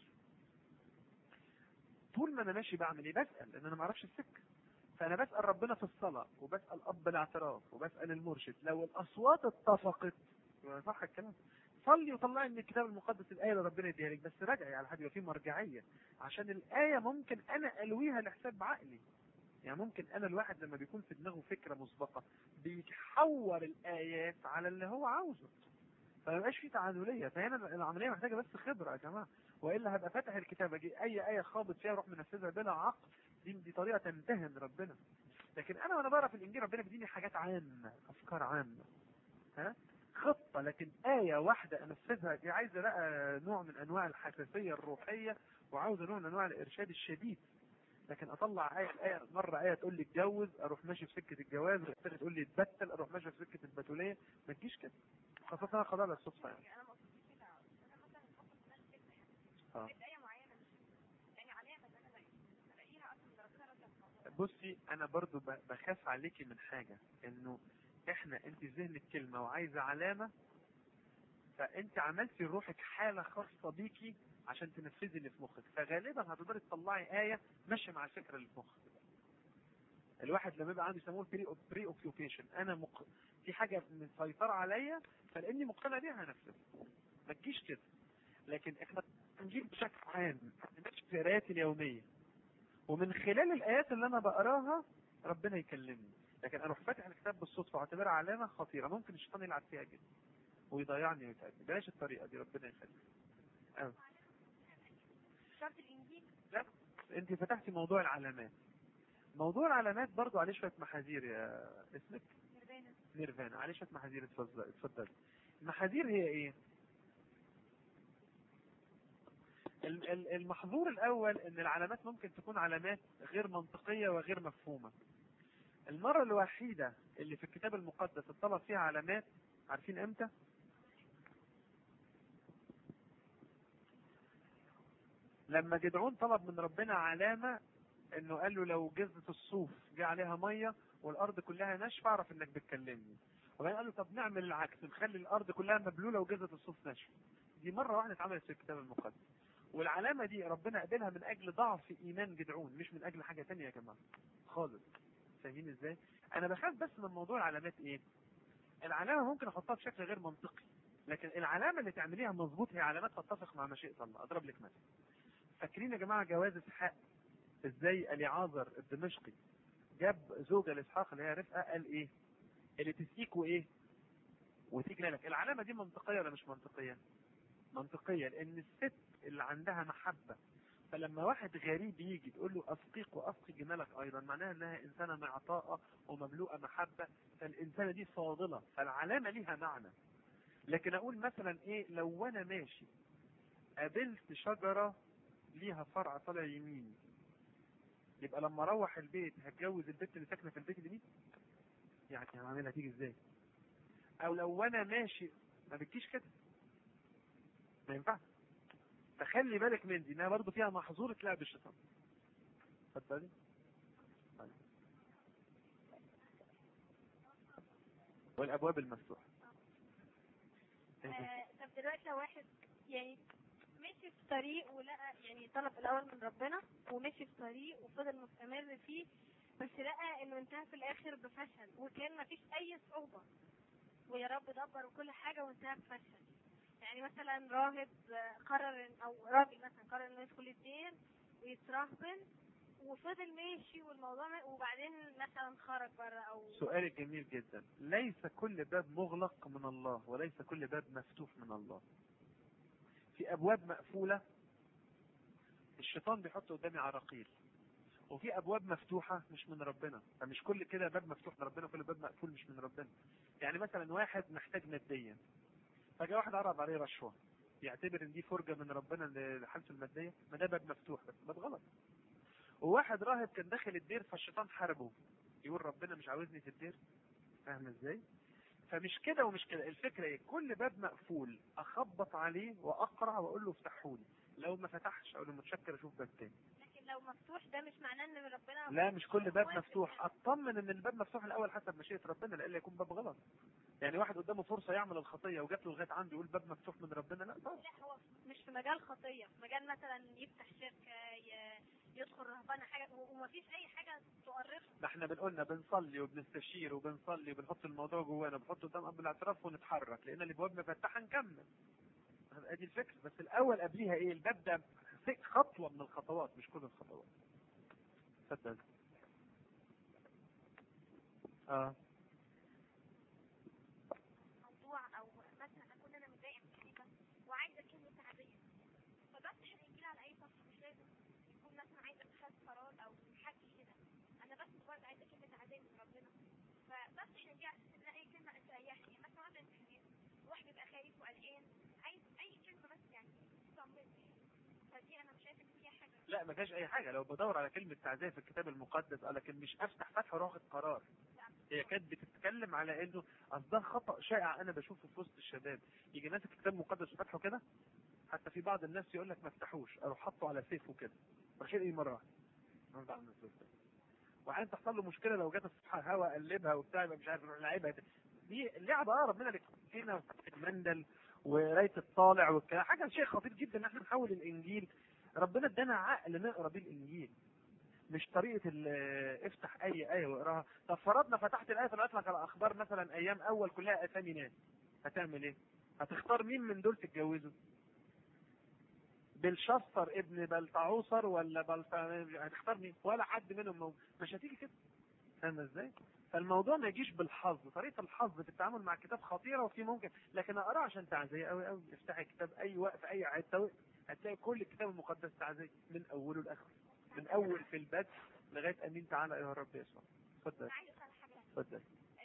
[SPEAKER 1] طول ما انا ماشي بعمل ايه بسال لان انا ما اعرفش السكه فانا بسال ربنا في الصلاه وبسال اب الاعتراف وبسال المرشد لو الاصوات اتفقت يبقى صح الكلام صلي وطلعي من الكتاب المقدس الايه اللي ربنا يديها لك بس راجعي على حد يبقى في مرجعيه عشان الايه ممكن انا الويها لحساب عقلي يعني ممكن انا الواحد لما بيكون في دماغه فكره مسبقه بيحور الايات على اللي هو عاوزه فما يبقاش في تعادليه فهنا العمليه محتاجه بس خبره يا جماعه والا هبقى فاتح الكتاب اجي اي ايه خابط فيها اروح منفذها بلا عقل دي دي طريقه تمتهن ربنا لكن انا وانا بقرا في الانجيل ربنا بيديني حاجات عامه افكار عامه ها خطه لكن ايه واحده انفذها دي عايزه بقى نوع من انواع الحساسيه الروحيه وعاوزه نوع من انواع الارشاد الشديد لكن اطلع ايه الايه مره ايه تقول لي اتجوز اروح ماشي في سكه الجواز والثانيه تقول لي اتبتل اروح ماشي في سكه البتوليه ما تجيش كده خاصه انا قضاء على الصدفه يعني
[SPEAKER 4] يعني انا ما قصدتش كده انا مثلا بحط في دماغي فكره
[SPEAKER 1] اه
[SPEAKER 4] يعني ايه معينه مش يعني علامه ان انا بلاقي- بلاقيها اصلا ده ربنا رتب الموضوع
[SPEAKER 1] بصي انا برضو ب- بخاف عليكي من حاجه انه احنا انت ذهنك كلمه وعايزه علامه فانت عملتي لروحك حاله خاصه بيكي عشان تنفذي اللي في مخك فغالبا هتقدري تطلعي ايه ماشيه مع الفكره اللي في مخك الواحد لما يبقى عنده يسموه بري بري اوكيوبيشن انا مق... في حاجه مسيطره عليا فلاني مقتنع بيها هنفذها ما تجيش كده لكن احنا نجيب بشكل عام نمشي في قراياتي اليوميه ومن خلال الايات اللي انا بقراها ربنا يكلمني لكن اروح فاتح الكتاب بالصدفه واعتبرها علامه خطيره ممكن الشيطان يلعب فيها جدا ويضيعني ويتعبني بلاش الطريقه دي ربنا يخليك أه.
[SPEAKER 3] شرط الانجيل
[SPEAKER 1] لا انت فتحتي موضوع العلامات موضوع العلامات برضو عليه شويه محاذير يا اسمك
[SPEAKER 3] نرفانة
[SPEAKER 1] نيرفانا عليه شويه محاذير اتفضل اتفضل المحاذير هي ايه ال- ال- المحظور الاول ان العلامات ممكن تكون علامات غير منطقيه وغير مفهومه المره الوحيده اللي في الكتاب المقدس اتطلب فيها علامات عارفين امتى لما جدعون طلب من ربنا علامه انه قال له لو جزة الصوف جه عليها ميه والارض كلها ناشفه اعرف انك بتكلمني وبعدين قال له طب نعمل العكس نخلي الارض كلها مبلوله وجزة الصوف ناشفه دي مره واحده اتعملت في الكتاب المقدس والعلامه دي ربنا قبلها من اجل ضعف ايمان جدعون مش من اجل حاجه تانية يا جماعه خالص فاهمين ازاي انا بخاف بس من موضوع العلامات ايه العلامه ممكن احطها بشكل غير منطقي لكن العلامه اللي تعمليها مظبوط هي علامات تتفق مع مشيئه الله اضرب لك مثل فاكرين يا جماعه جواز اسحاق ازاي اليعازر الدمشقي جاب زوجة لاسحاق اللي هي رفقه قال ايه اللي تسقيك وايه وتيجي لك العلامه دي منطقيه ولا مش منطقيه منطقيه لان الست اللي عندها محبه فلما واحد غريب يجي تقول له اسقيك واسقي جمالك ايضا معناها انها انسانه معطاءه ومملوءه محبه فالانسانه دي فاضله فالعلامه ليها معنى لكن اقول مثلا ايه لو انا ماشي قابلت شجره ليها فرع طالع يمين يبقى لما اروح البيت هتجوز البنت اللي ساكنه في البيت اليمين يعني هعملها تيجي ازاي او لو انا ماشي ما بتجيش كده ما ينفعش فخلي بالك من دي انها برضه فيها محظورة لعب الشيطان اتفضلي طيب. والابواب المفتوحه
[SPEAKER 2] آه، طب دلوقتي لو واحد يعني مشي في طريق ولقى يعني طلب الاول من ربنا ومشي في طريق وفضل مستمر فيه بس لقى انه انتهى في الاخر بفشل وكان مفيش اي صعوبة ويا رب دبر وكل حاجة وانتهى بفشل يعني مثلا راهب آه، قرر إن- او راجل مثلا قرر انه يدخل الدين ويترهبن وفضل ماشي والموضوع ما- وبعدين مثلا خرج بره او
[SPEAKER 1] سؤال جميل جدا ليس كل باب مغلق من الله وليس كل باب مفتوح من الله في ابواب مقفوله الشيطان بيحط قدامي عراقيل وفي ابواب مفتوحه مش من ربنا فمش كل كده باب مفتوح من ربنا كل باب مقفول مش من ربنا يعني مثلا واحد محتاج ماديا فجاء واحد عرض عليه رشوه يعتبر ان دي فرجه من ربنا لحالته الماديه ما ده باب مفتوح بس باب غلط وواحد راهب كان داخل الدير فالشيطان حاربه يقول ربنا مش عاوزني في الدير فاهم ازاي فمش كده ومش كده الفكره ايه كل باب مقفول اخبط عليه واقرع واقول له افتحوا لي لو ما فتحش اقول له متشكر اشوف باب تاني
[SPEAKER 2] لكن لو مفتوح ده مش معناه ان ربنا
[SPEAKER 1] لا مش كل باب مفتوح اطمن ان الباب مفتوح الاول حسب مشيئه ربنا لألا يكون باب غلط يعني واحد قدامه فرصه يعمل الخطيه وجات له لغايه عنده يقول باب مفتوح من ربنا لا طبعا
[SPEAKER 2] لا هو مش في مجال خطيه في مجال مثلا يفتح شركه ي- يدخل رهبانه حاجه و- ومفيش اي حاجه تؤرقه
[SPEAKER 1] ده احنا بنقولنا بنصلي وبنستشير وبنصلي وبنحط الموضوع جوانا بنحطه قدام اب الاعتراف ونتحرك لان الابواب مفتحه نكمل ادي الفكره بس الاول قبليها ايه الباب ده خطوه من الخطوات مش كل الخطوات اتفضل اه
[SPEAKER 3] موضوع او مثلا اكون انا متضايقه من حاجه وعايزه كلمه تعزيه فبفتح الانجيل على اي صفحه مش لازم يكون مثلا عايزه اتخاذ قرار او حكي كده انا بس مجرد عايزه كلمه تعزيه من ربنا فبفتح الانجيل على اساس ان اي كلمه تريحني مثلا وقت الامتحانات الواحد بيبقى خايف وقلقان عايز اي كلمه بس يعني تطمني فدي انا مش شايفه ان فيها حاجه
[SPEAKER 1] لا ما فيهاش اي حاجه لو بدور على كلمه تعزيه في الكتاب المقدس آه، لكن مش افتح فتحه واروح اخد قرار هي كانت بتتكلم على انه اصل ده خطا شائع انا بشوفه في وسط الشباب يجي ماسك الكتاب المقدس وفتحه كده حتى في بعض الناس يقول لك ما افتحوش اروح حاطه على سيفه كده رشيد ايه مره واحدة. أنا بعمل الزوج ده. وبعدين تحصل له مشكله لو جت الصفحه هوا قلبها وبتاع يبقى مش عارف يروح لعبها دي لعبه اه ربنا لنا وفتح المندل وقرايه الطالع والكلام حاجه شيء خطير جدا ان احنا نحول الانجيل ربنا ادانا عقل نقرا بيه الانجيل مش طريقه ال- افتح اي ايه واقراها طب فرضنا فتحت الايه طلعت لك على اخبار مثلا ايام اول كلها اسامي ناس هتعمل ايه؟ هتختار مين من دول تتجوزه؟ بلشسر ابن بلطعوصر ولا بلط... هتختار مين؟ ولا حد منهم موجود مش هتيجي كده فاهم ازاي؟ فالموضوع ما يجيش بالحظ، طريقه الحظ في التعامل مع الكتاب خطيره وفي ممكن لكن اقراه عشان تعزيه قوي قوي افتحي كتاب اي وقت اي حته هتلاقي كل الكتاب المقدس تعزيه من اوله لاخره من اول في البدء لغايه امين تعالى يا رب يسوع اتفضل
[SPEAKER 3] انا عايزه اسال حاجه
[SPEAKER 1] اتفضل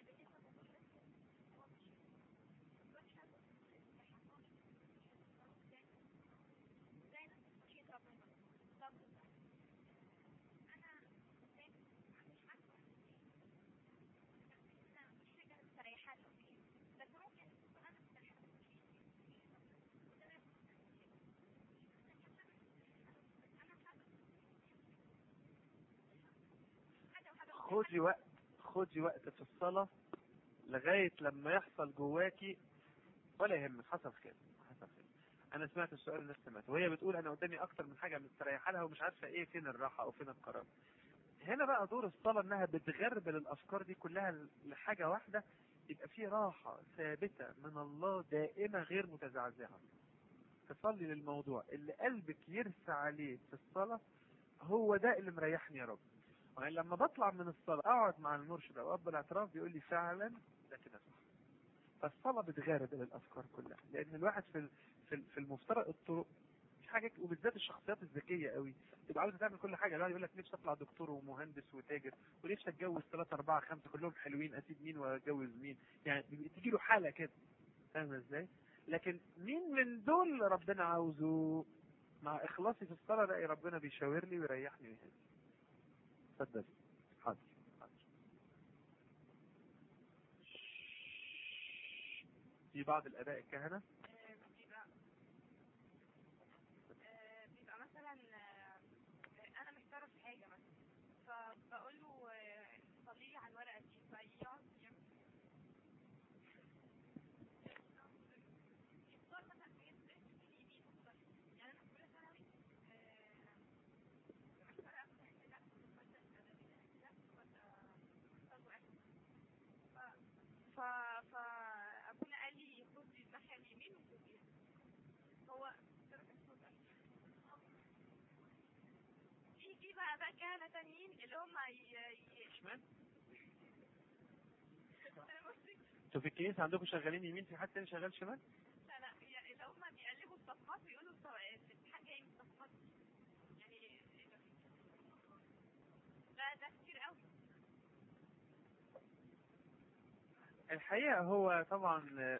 [SPEAKER 1] خدي وقت خدي وقت في الصلاة لغاية لما يحصل جواكي ولا يهمك حصل خير حصل خير أنا سمعت السؤال اللي سمعته وهي بتقول أنا قدامي أكتر من حاجة مستريحة لها ومش عارفة إيه فين الراحة أو فين القرار هنا بقى دور الصلاة إنها بتغربل الأفكار دي كلها لحاجة واحدة يبقى في راحة ثابتة من الله دائمة غير متزعزعة تصلي للموضوع اللي قلبك يرسى عليه في الصلاة هو ده اللي مريحني يا رب يعني لما بطلع من الصلاة أقعد مع المرشد أو أب الاعتراف بيقول لي فعلا ده كده صح فالصلاة بتغارب الأفكار كلها لأن الواحد في ال- في ال- في المفترق الطرق في حاجات وبالذات الشخصيات الذكية قوي تبقى عاوزة تعمل كل حاجة لا يقول لك نفسي أطلع دكتور ومهندس وتاجر ونفسي أتجوز ثلاثة أربعة خمسة كلهم حلوين أسيب مين وأتجوز مين يعني تيجي له حالة كده فاهم إزاي؟ لكن مين من دول ربنا عاوزه مع إخلاصي في الصلاة الاقي ربنا بيشاور لي ويريحني ويهدي اتفضل حاضر حاضر في بعض الآباء الكهنة
[SPEAKER 4] بيبقى آه، بيبقى مثلا آه، انا محتاره في حاجه مثلا فبقول له آه، صلي لي على الورقه دي فيقعد يعمل يختار مثلا حاجات في اليمين والشمال. يعني انا في اولى ثانوي آه، محتاره افتح كده مثلا كده ولا أستاذ واحد. ف- ف فابونا قال لي خد الناحيه اليمين وخد هو في في بقى بقى كهنة تانيين اللي هم ي- ي-
[SPEAKER 1] اشمعنى
[SPEAKER 4] أنا بصي
[SPEAKER 1] انتوا في الكنيسه عندكم شغالين يمين في حد تاني شغال شمال
[SPEAKER 4] لا لا ي- اللي هم بيقلبوا الصفحات ويقولوا الصف- الامتحان جاي من الصفحات يعني إيه ده؟ لا ده كتير قوي
[SPEAKER 1] الحقيقه هو طبعا آه،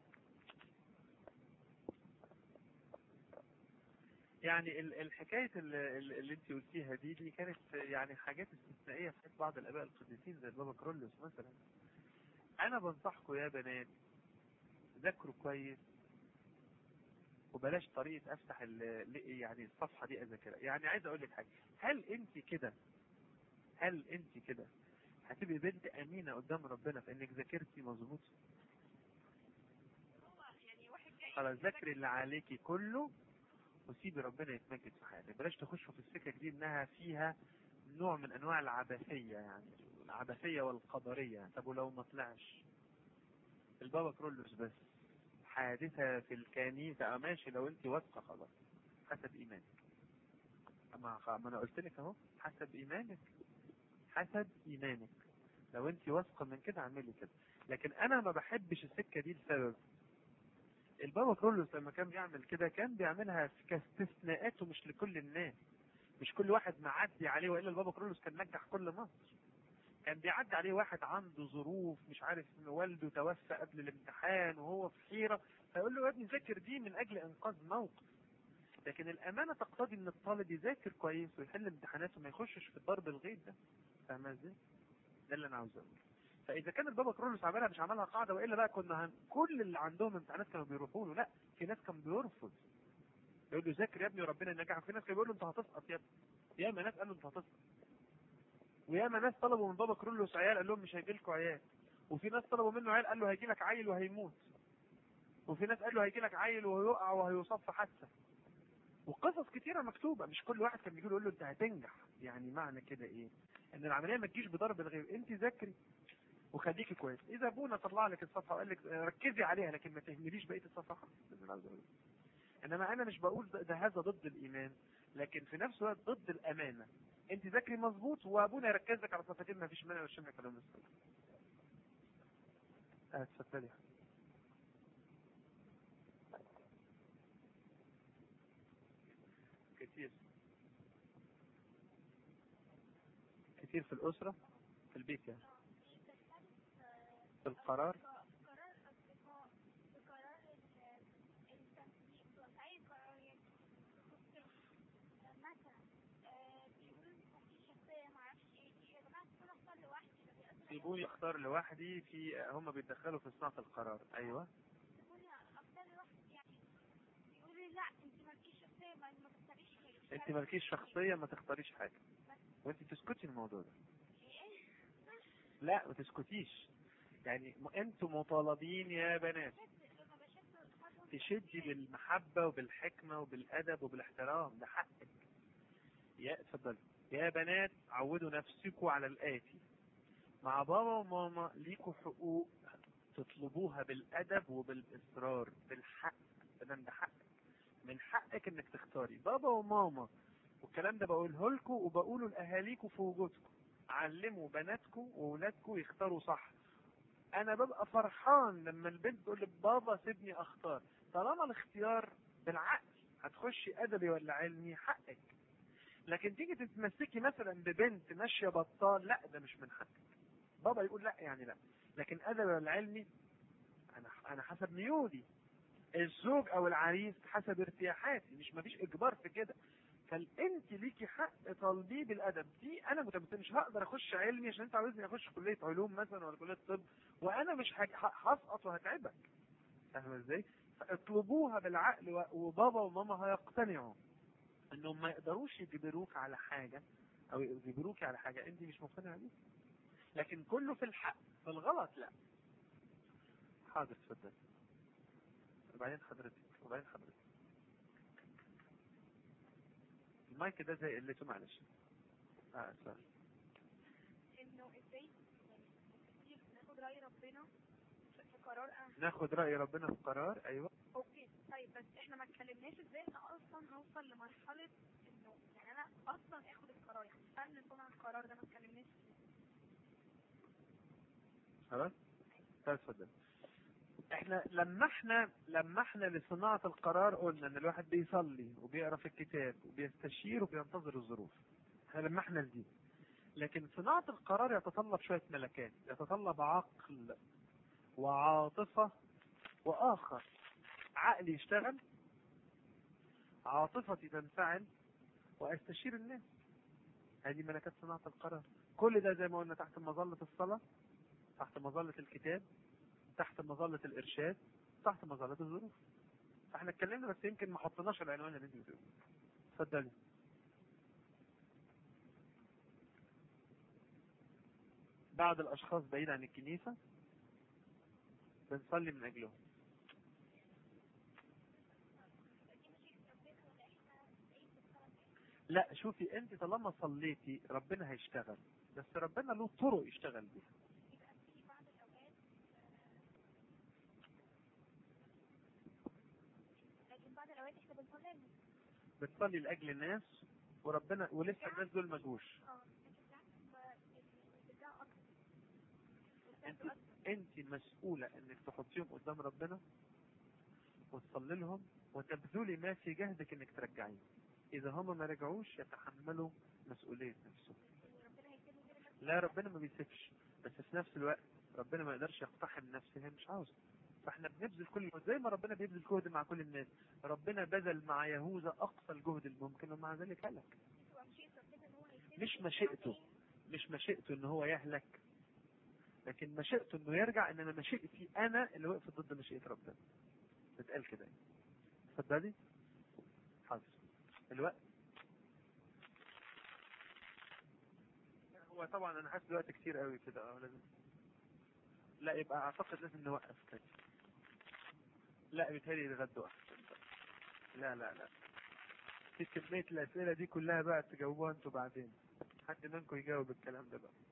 [SPEAKER 1] يعني ال- الحكايه اللي, اللي انت قلتيها دي دي كانت يعني حاجات استثنائيه في بعض الاباء القديسين زي البابا كرولوس مثلا انا بنصحكم يا بنات ذاكروا كويس وبلاش طريقه افتح ال- يعني الصفحه دي اذاكرها يعني عايز اقول لك حاجه هل انت كده هل انت كده هتبقي بنت امينه قدام ربنا في انك ذاكرتي مظبوط
[SPEAKER 4] هو يعني واحد جاي
[SPEAKER 1] خلاص ذاكري اللي عليكي كله وسيبي ربنا يتمجد في حياتك بلاش تخشوا في السكك دي انها فيها نوع من انواع العبثيه يعني العبثيه والقدريه طب ولو ما طلعش البابا كرولوس بس حادثه في الكنيسه اه ماشي لو انت واثقه خلاص حسب ايمانك ما ما انا قلت لك اهو حسب ايمانك حسب ايمانك لو انت واثقه من كده اعملي كده لكن انا ما بحبش السكه دي لسبب البابا كرولوس لما كان بيعمل كده كان بيعملها كاستثناءات ومش لكل الناس مش كل واحد معدي عليه والا البابا كرولوس كان نجح كل مصر كان بيعدي عليه واحد عنده ظروف مش عارف إن والده توفى قبل الامتحان وهو في حيره فيقول له يا ابني ذاكر دي من اجل انقاذ موقف لكن الامانه تقتضي ان الطالب يذاكر كويس ويحل امتحاناته وما يخشش في الضرب الغيب ده فاهم ازاي؟ ده اللي انا عاوز اقوله فاذا كان البابا كرولوس عملها مش عملها قاعده والا بقى كنا هن... كل اللي عندهم امتحانات كانوا بيروحوا له لا في ناس كان بيرفض يقول له ذاكر يا ابني وربنا ينجحك في ناس كانوا بيقولوا انت هتسقط يا ابني ياما ناس قالوا انت هتسقط وياما ناس طلبوا من بابا كرولوس عيال قال لهم مش هيجي لكم عيال وفي ناس طلبوا منه عيال قال له هيجي لك عيل وهيموت وفي ناس قال له هيجي لك عيل وهيقع وهيصاب في حادثه وقصص كتيرة مكتوبة مش كل واحد كان بيجي له يقول له انت هتنجح يعني معنى كده ايه ان العملية ما تجيش بضرب الغيب انت ذاكري وخليكي كويس اذا ابونا طلع لك الصفحة وقال لك ركزي عليها لكن ما تهمليش بقية الصفحة ده اللي أنا عاوز أقوله. انما انا مش بقول ده, ده هذا ضد الايمان لكن في نفس الوقت ضد الامانة انت ذاكري مظبوط وابونا يركز لك على صفحتين ما فيش مانع وشمع كلام الصلاة اه اتفضلي كتير كتير في الأسرة في البيت يعني في القرار
[SPEAKER 3] قرار الأصدقاء بقرار ال- التنسيق وأي قرار يعني مثلا آه، بيقولوا مفيش شخصية معرفش ايه يا جماعة كل اختار لوحدي ده بيأثر
[SPEAKER 1] سيبوني اختار لوحدي في هم بيتدخلوا في صناعة القرار ايوه
[SPEAKER 3] سيبوني اختار لوحدي يعني يقولوا لي لا انت مالكيش شخصية ما ما تختاريش حاجة
[SPEAKER 1] انت مالكيش شخصية ما تختاريش حاجة وانت تسكتي الموضوع ده
[SPEAKER 3] ايه
[SPEAKER 1] لا ما تسكتيش يعني م- انتوا مطالبين يا بنات
[SPEAKER 3] لما بشد الخطوة
[SPEAKER 1] تشدي بالمحبة وبالحكمة وبالأدب وبالاحترام ده حقك يا اتفضلي يا بنات عودوا نفسكم على الآتي مع بابا وماما ليكوا حقوق تطلبوها بالأدب وبالإصرار بالحق ده ده حقك من حقك انك تختاري بابا وماما والكلام ده بقوله لكم وبقوله لأهاليكم في وجودكم علموا بناتكم وولادكم يختاروا صح انا ببقى فرحان لما البنت تقول لي بابا سيبني اختار طالما الاختيار بالعقل هتخشي ادبي ولا علمي حقك لكن تيجي تتمسكي مثلا ببنت ماشيه بطال لا ده مش من حقك بابا يقول لا يعني لا لكن ادبي ولا علمي انا انا حسب ميولي الزوج او العريس حسب ارتياحاتي مش مفيش اجبار في كده فانت ليكي حق طالبيه بالادب دي انا متمثل مش هقدر اخش علمي عشان انت عاوزني اخش كليه علوم مثلا ولا كليه طب وانا مش هج- ه- هسقط وهتعبك فاهم ازاي؟ فاطلبوها بالعقل و- وبابا وماما هيقتنعوا انهم ما يقدروش يجبروك على حاجه او يجبروك على حاجه انت مش مقتنع بيها لكن كله في الحق في الغلط لا حاضر اتفضل وبعدين حضرتك وبعدين حضرتك المايك ده زي قلته معلش اه سوري
[SPEAKER 3] انه ازاي يعني كتير ناخد رأي ربنا في في قرار انا
[SPEAKER 1] ناخد رأي ربنا في قرار ايوه
[SPEAKER 3] اوكي طيب بس احنا ما اتكلمناش ازاي انا اصلا هوصل لمرحله انه يعني انا اصلا اخد القرار
[SPEAKER 1] خلاص طيب اتفضل احنا لما احنا لما احنا لصناعة القرار قلنا ان الواحد بيصلي وبيقرا في الكتاب وبيستشير وبينتظر الظروف احنا لما احنا لدي لكن صناعة القرار يتطلب شوية ملكات يتطلب عقل وعاطفة وآخر عقلي يشتغل عاطفتي تنفعل وأستشير الناس هذه ملكات صناعة القرار كل ده زي ما قلنا تحت مظلة الصلاة تحت مظلة الكتاب تحت مظلة الإرشاد تحت مظلة الظروف احنا اتكلمنا بس يمكن ما حطيناش العنوان اللي انت بتقوله اتفضلي بعض الأشخاص بعيد عن الكنيسة بنصلي من أجلهم لا شوفي انت طالما صليتي ربنا هيشتغل بس ربنا له طرق يشتغل بيها
[SPEAKER 3] لكن بعض الاوقات احنا بنصلي
[SPEAKER 1] بتصلي لاجل الناس وربنا ولسه الناس دول ما جوش
[SPEAKER 3] اه لكن ساعات ب- بتبدأ اكتر
[SPEAKER 1] انت انت مسؤوله انك تحطيهم قدام ربنا وتصلي لهم وتبذلي ما في جهدك انك ترجعيهم اذا هم ما رجعوش يتحملوا مسؤوليه نفسهم لا ربنا ما بيسيبش بس في نفس الوقت ربنا ما يقدرش يقتحم نفسه هي مش عاوزه فاحنا بنبذل كل زي ما ربنا بيبذل جهد مع كل الناس ربنا بذل مع يهوذا اقصى الجهد الممكن ومع ذلك هلك مش مشيئته مش مشيئته ان هو يهلك لكن مشيئته انه يرجع انما مشيئتي انا اللي وقفت ضد مشيئه ربنا بتقال كده يعني. اتفضلي حاضر الوقت هو طبعا انا حاسس الوقت كتير قوي كده اه لازم لا يبقى اعتقد لازم نوقف كده لا بيتهيألي يتغدوا احسن لا لا لا في كمية الأسئلة دي كلها بقى تجاوبوها انتوا بعدين حد منكم يجاوب الكلام ده بقى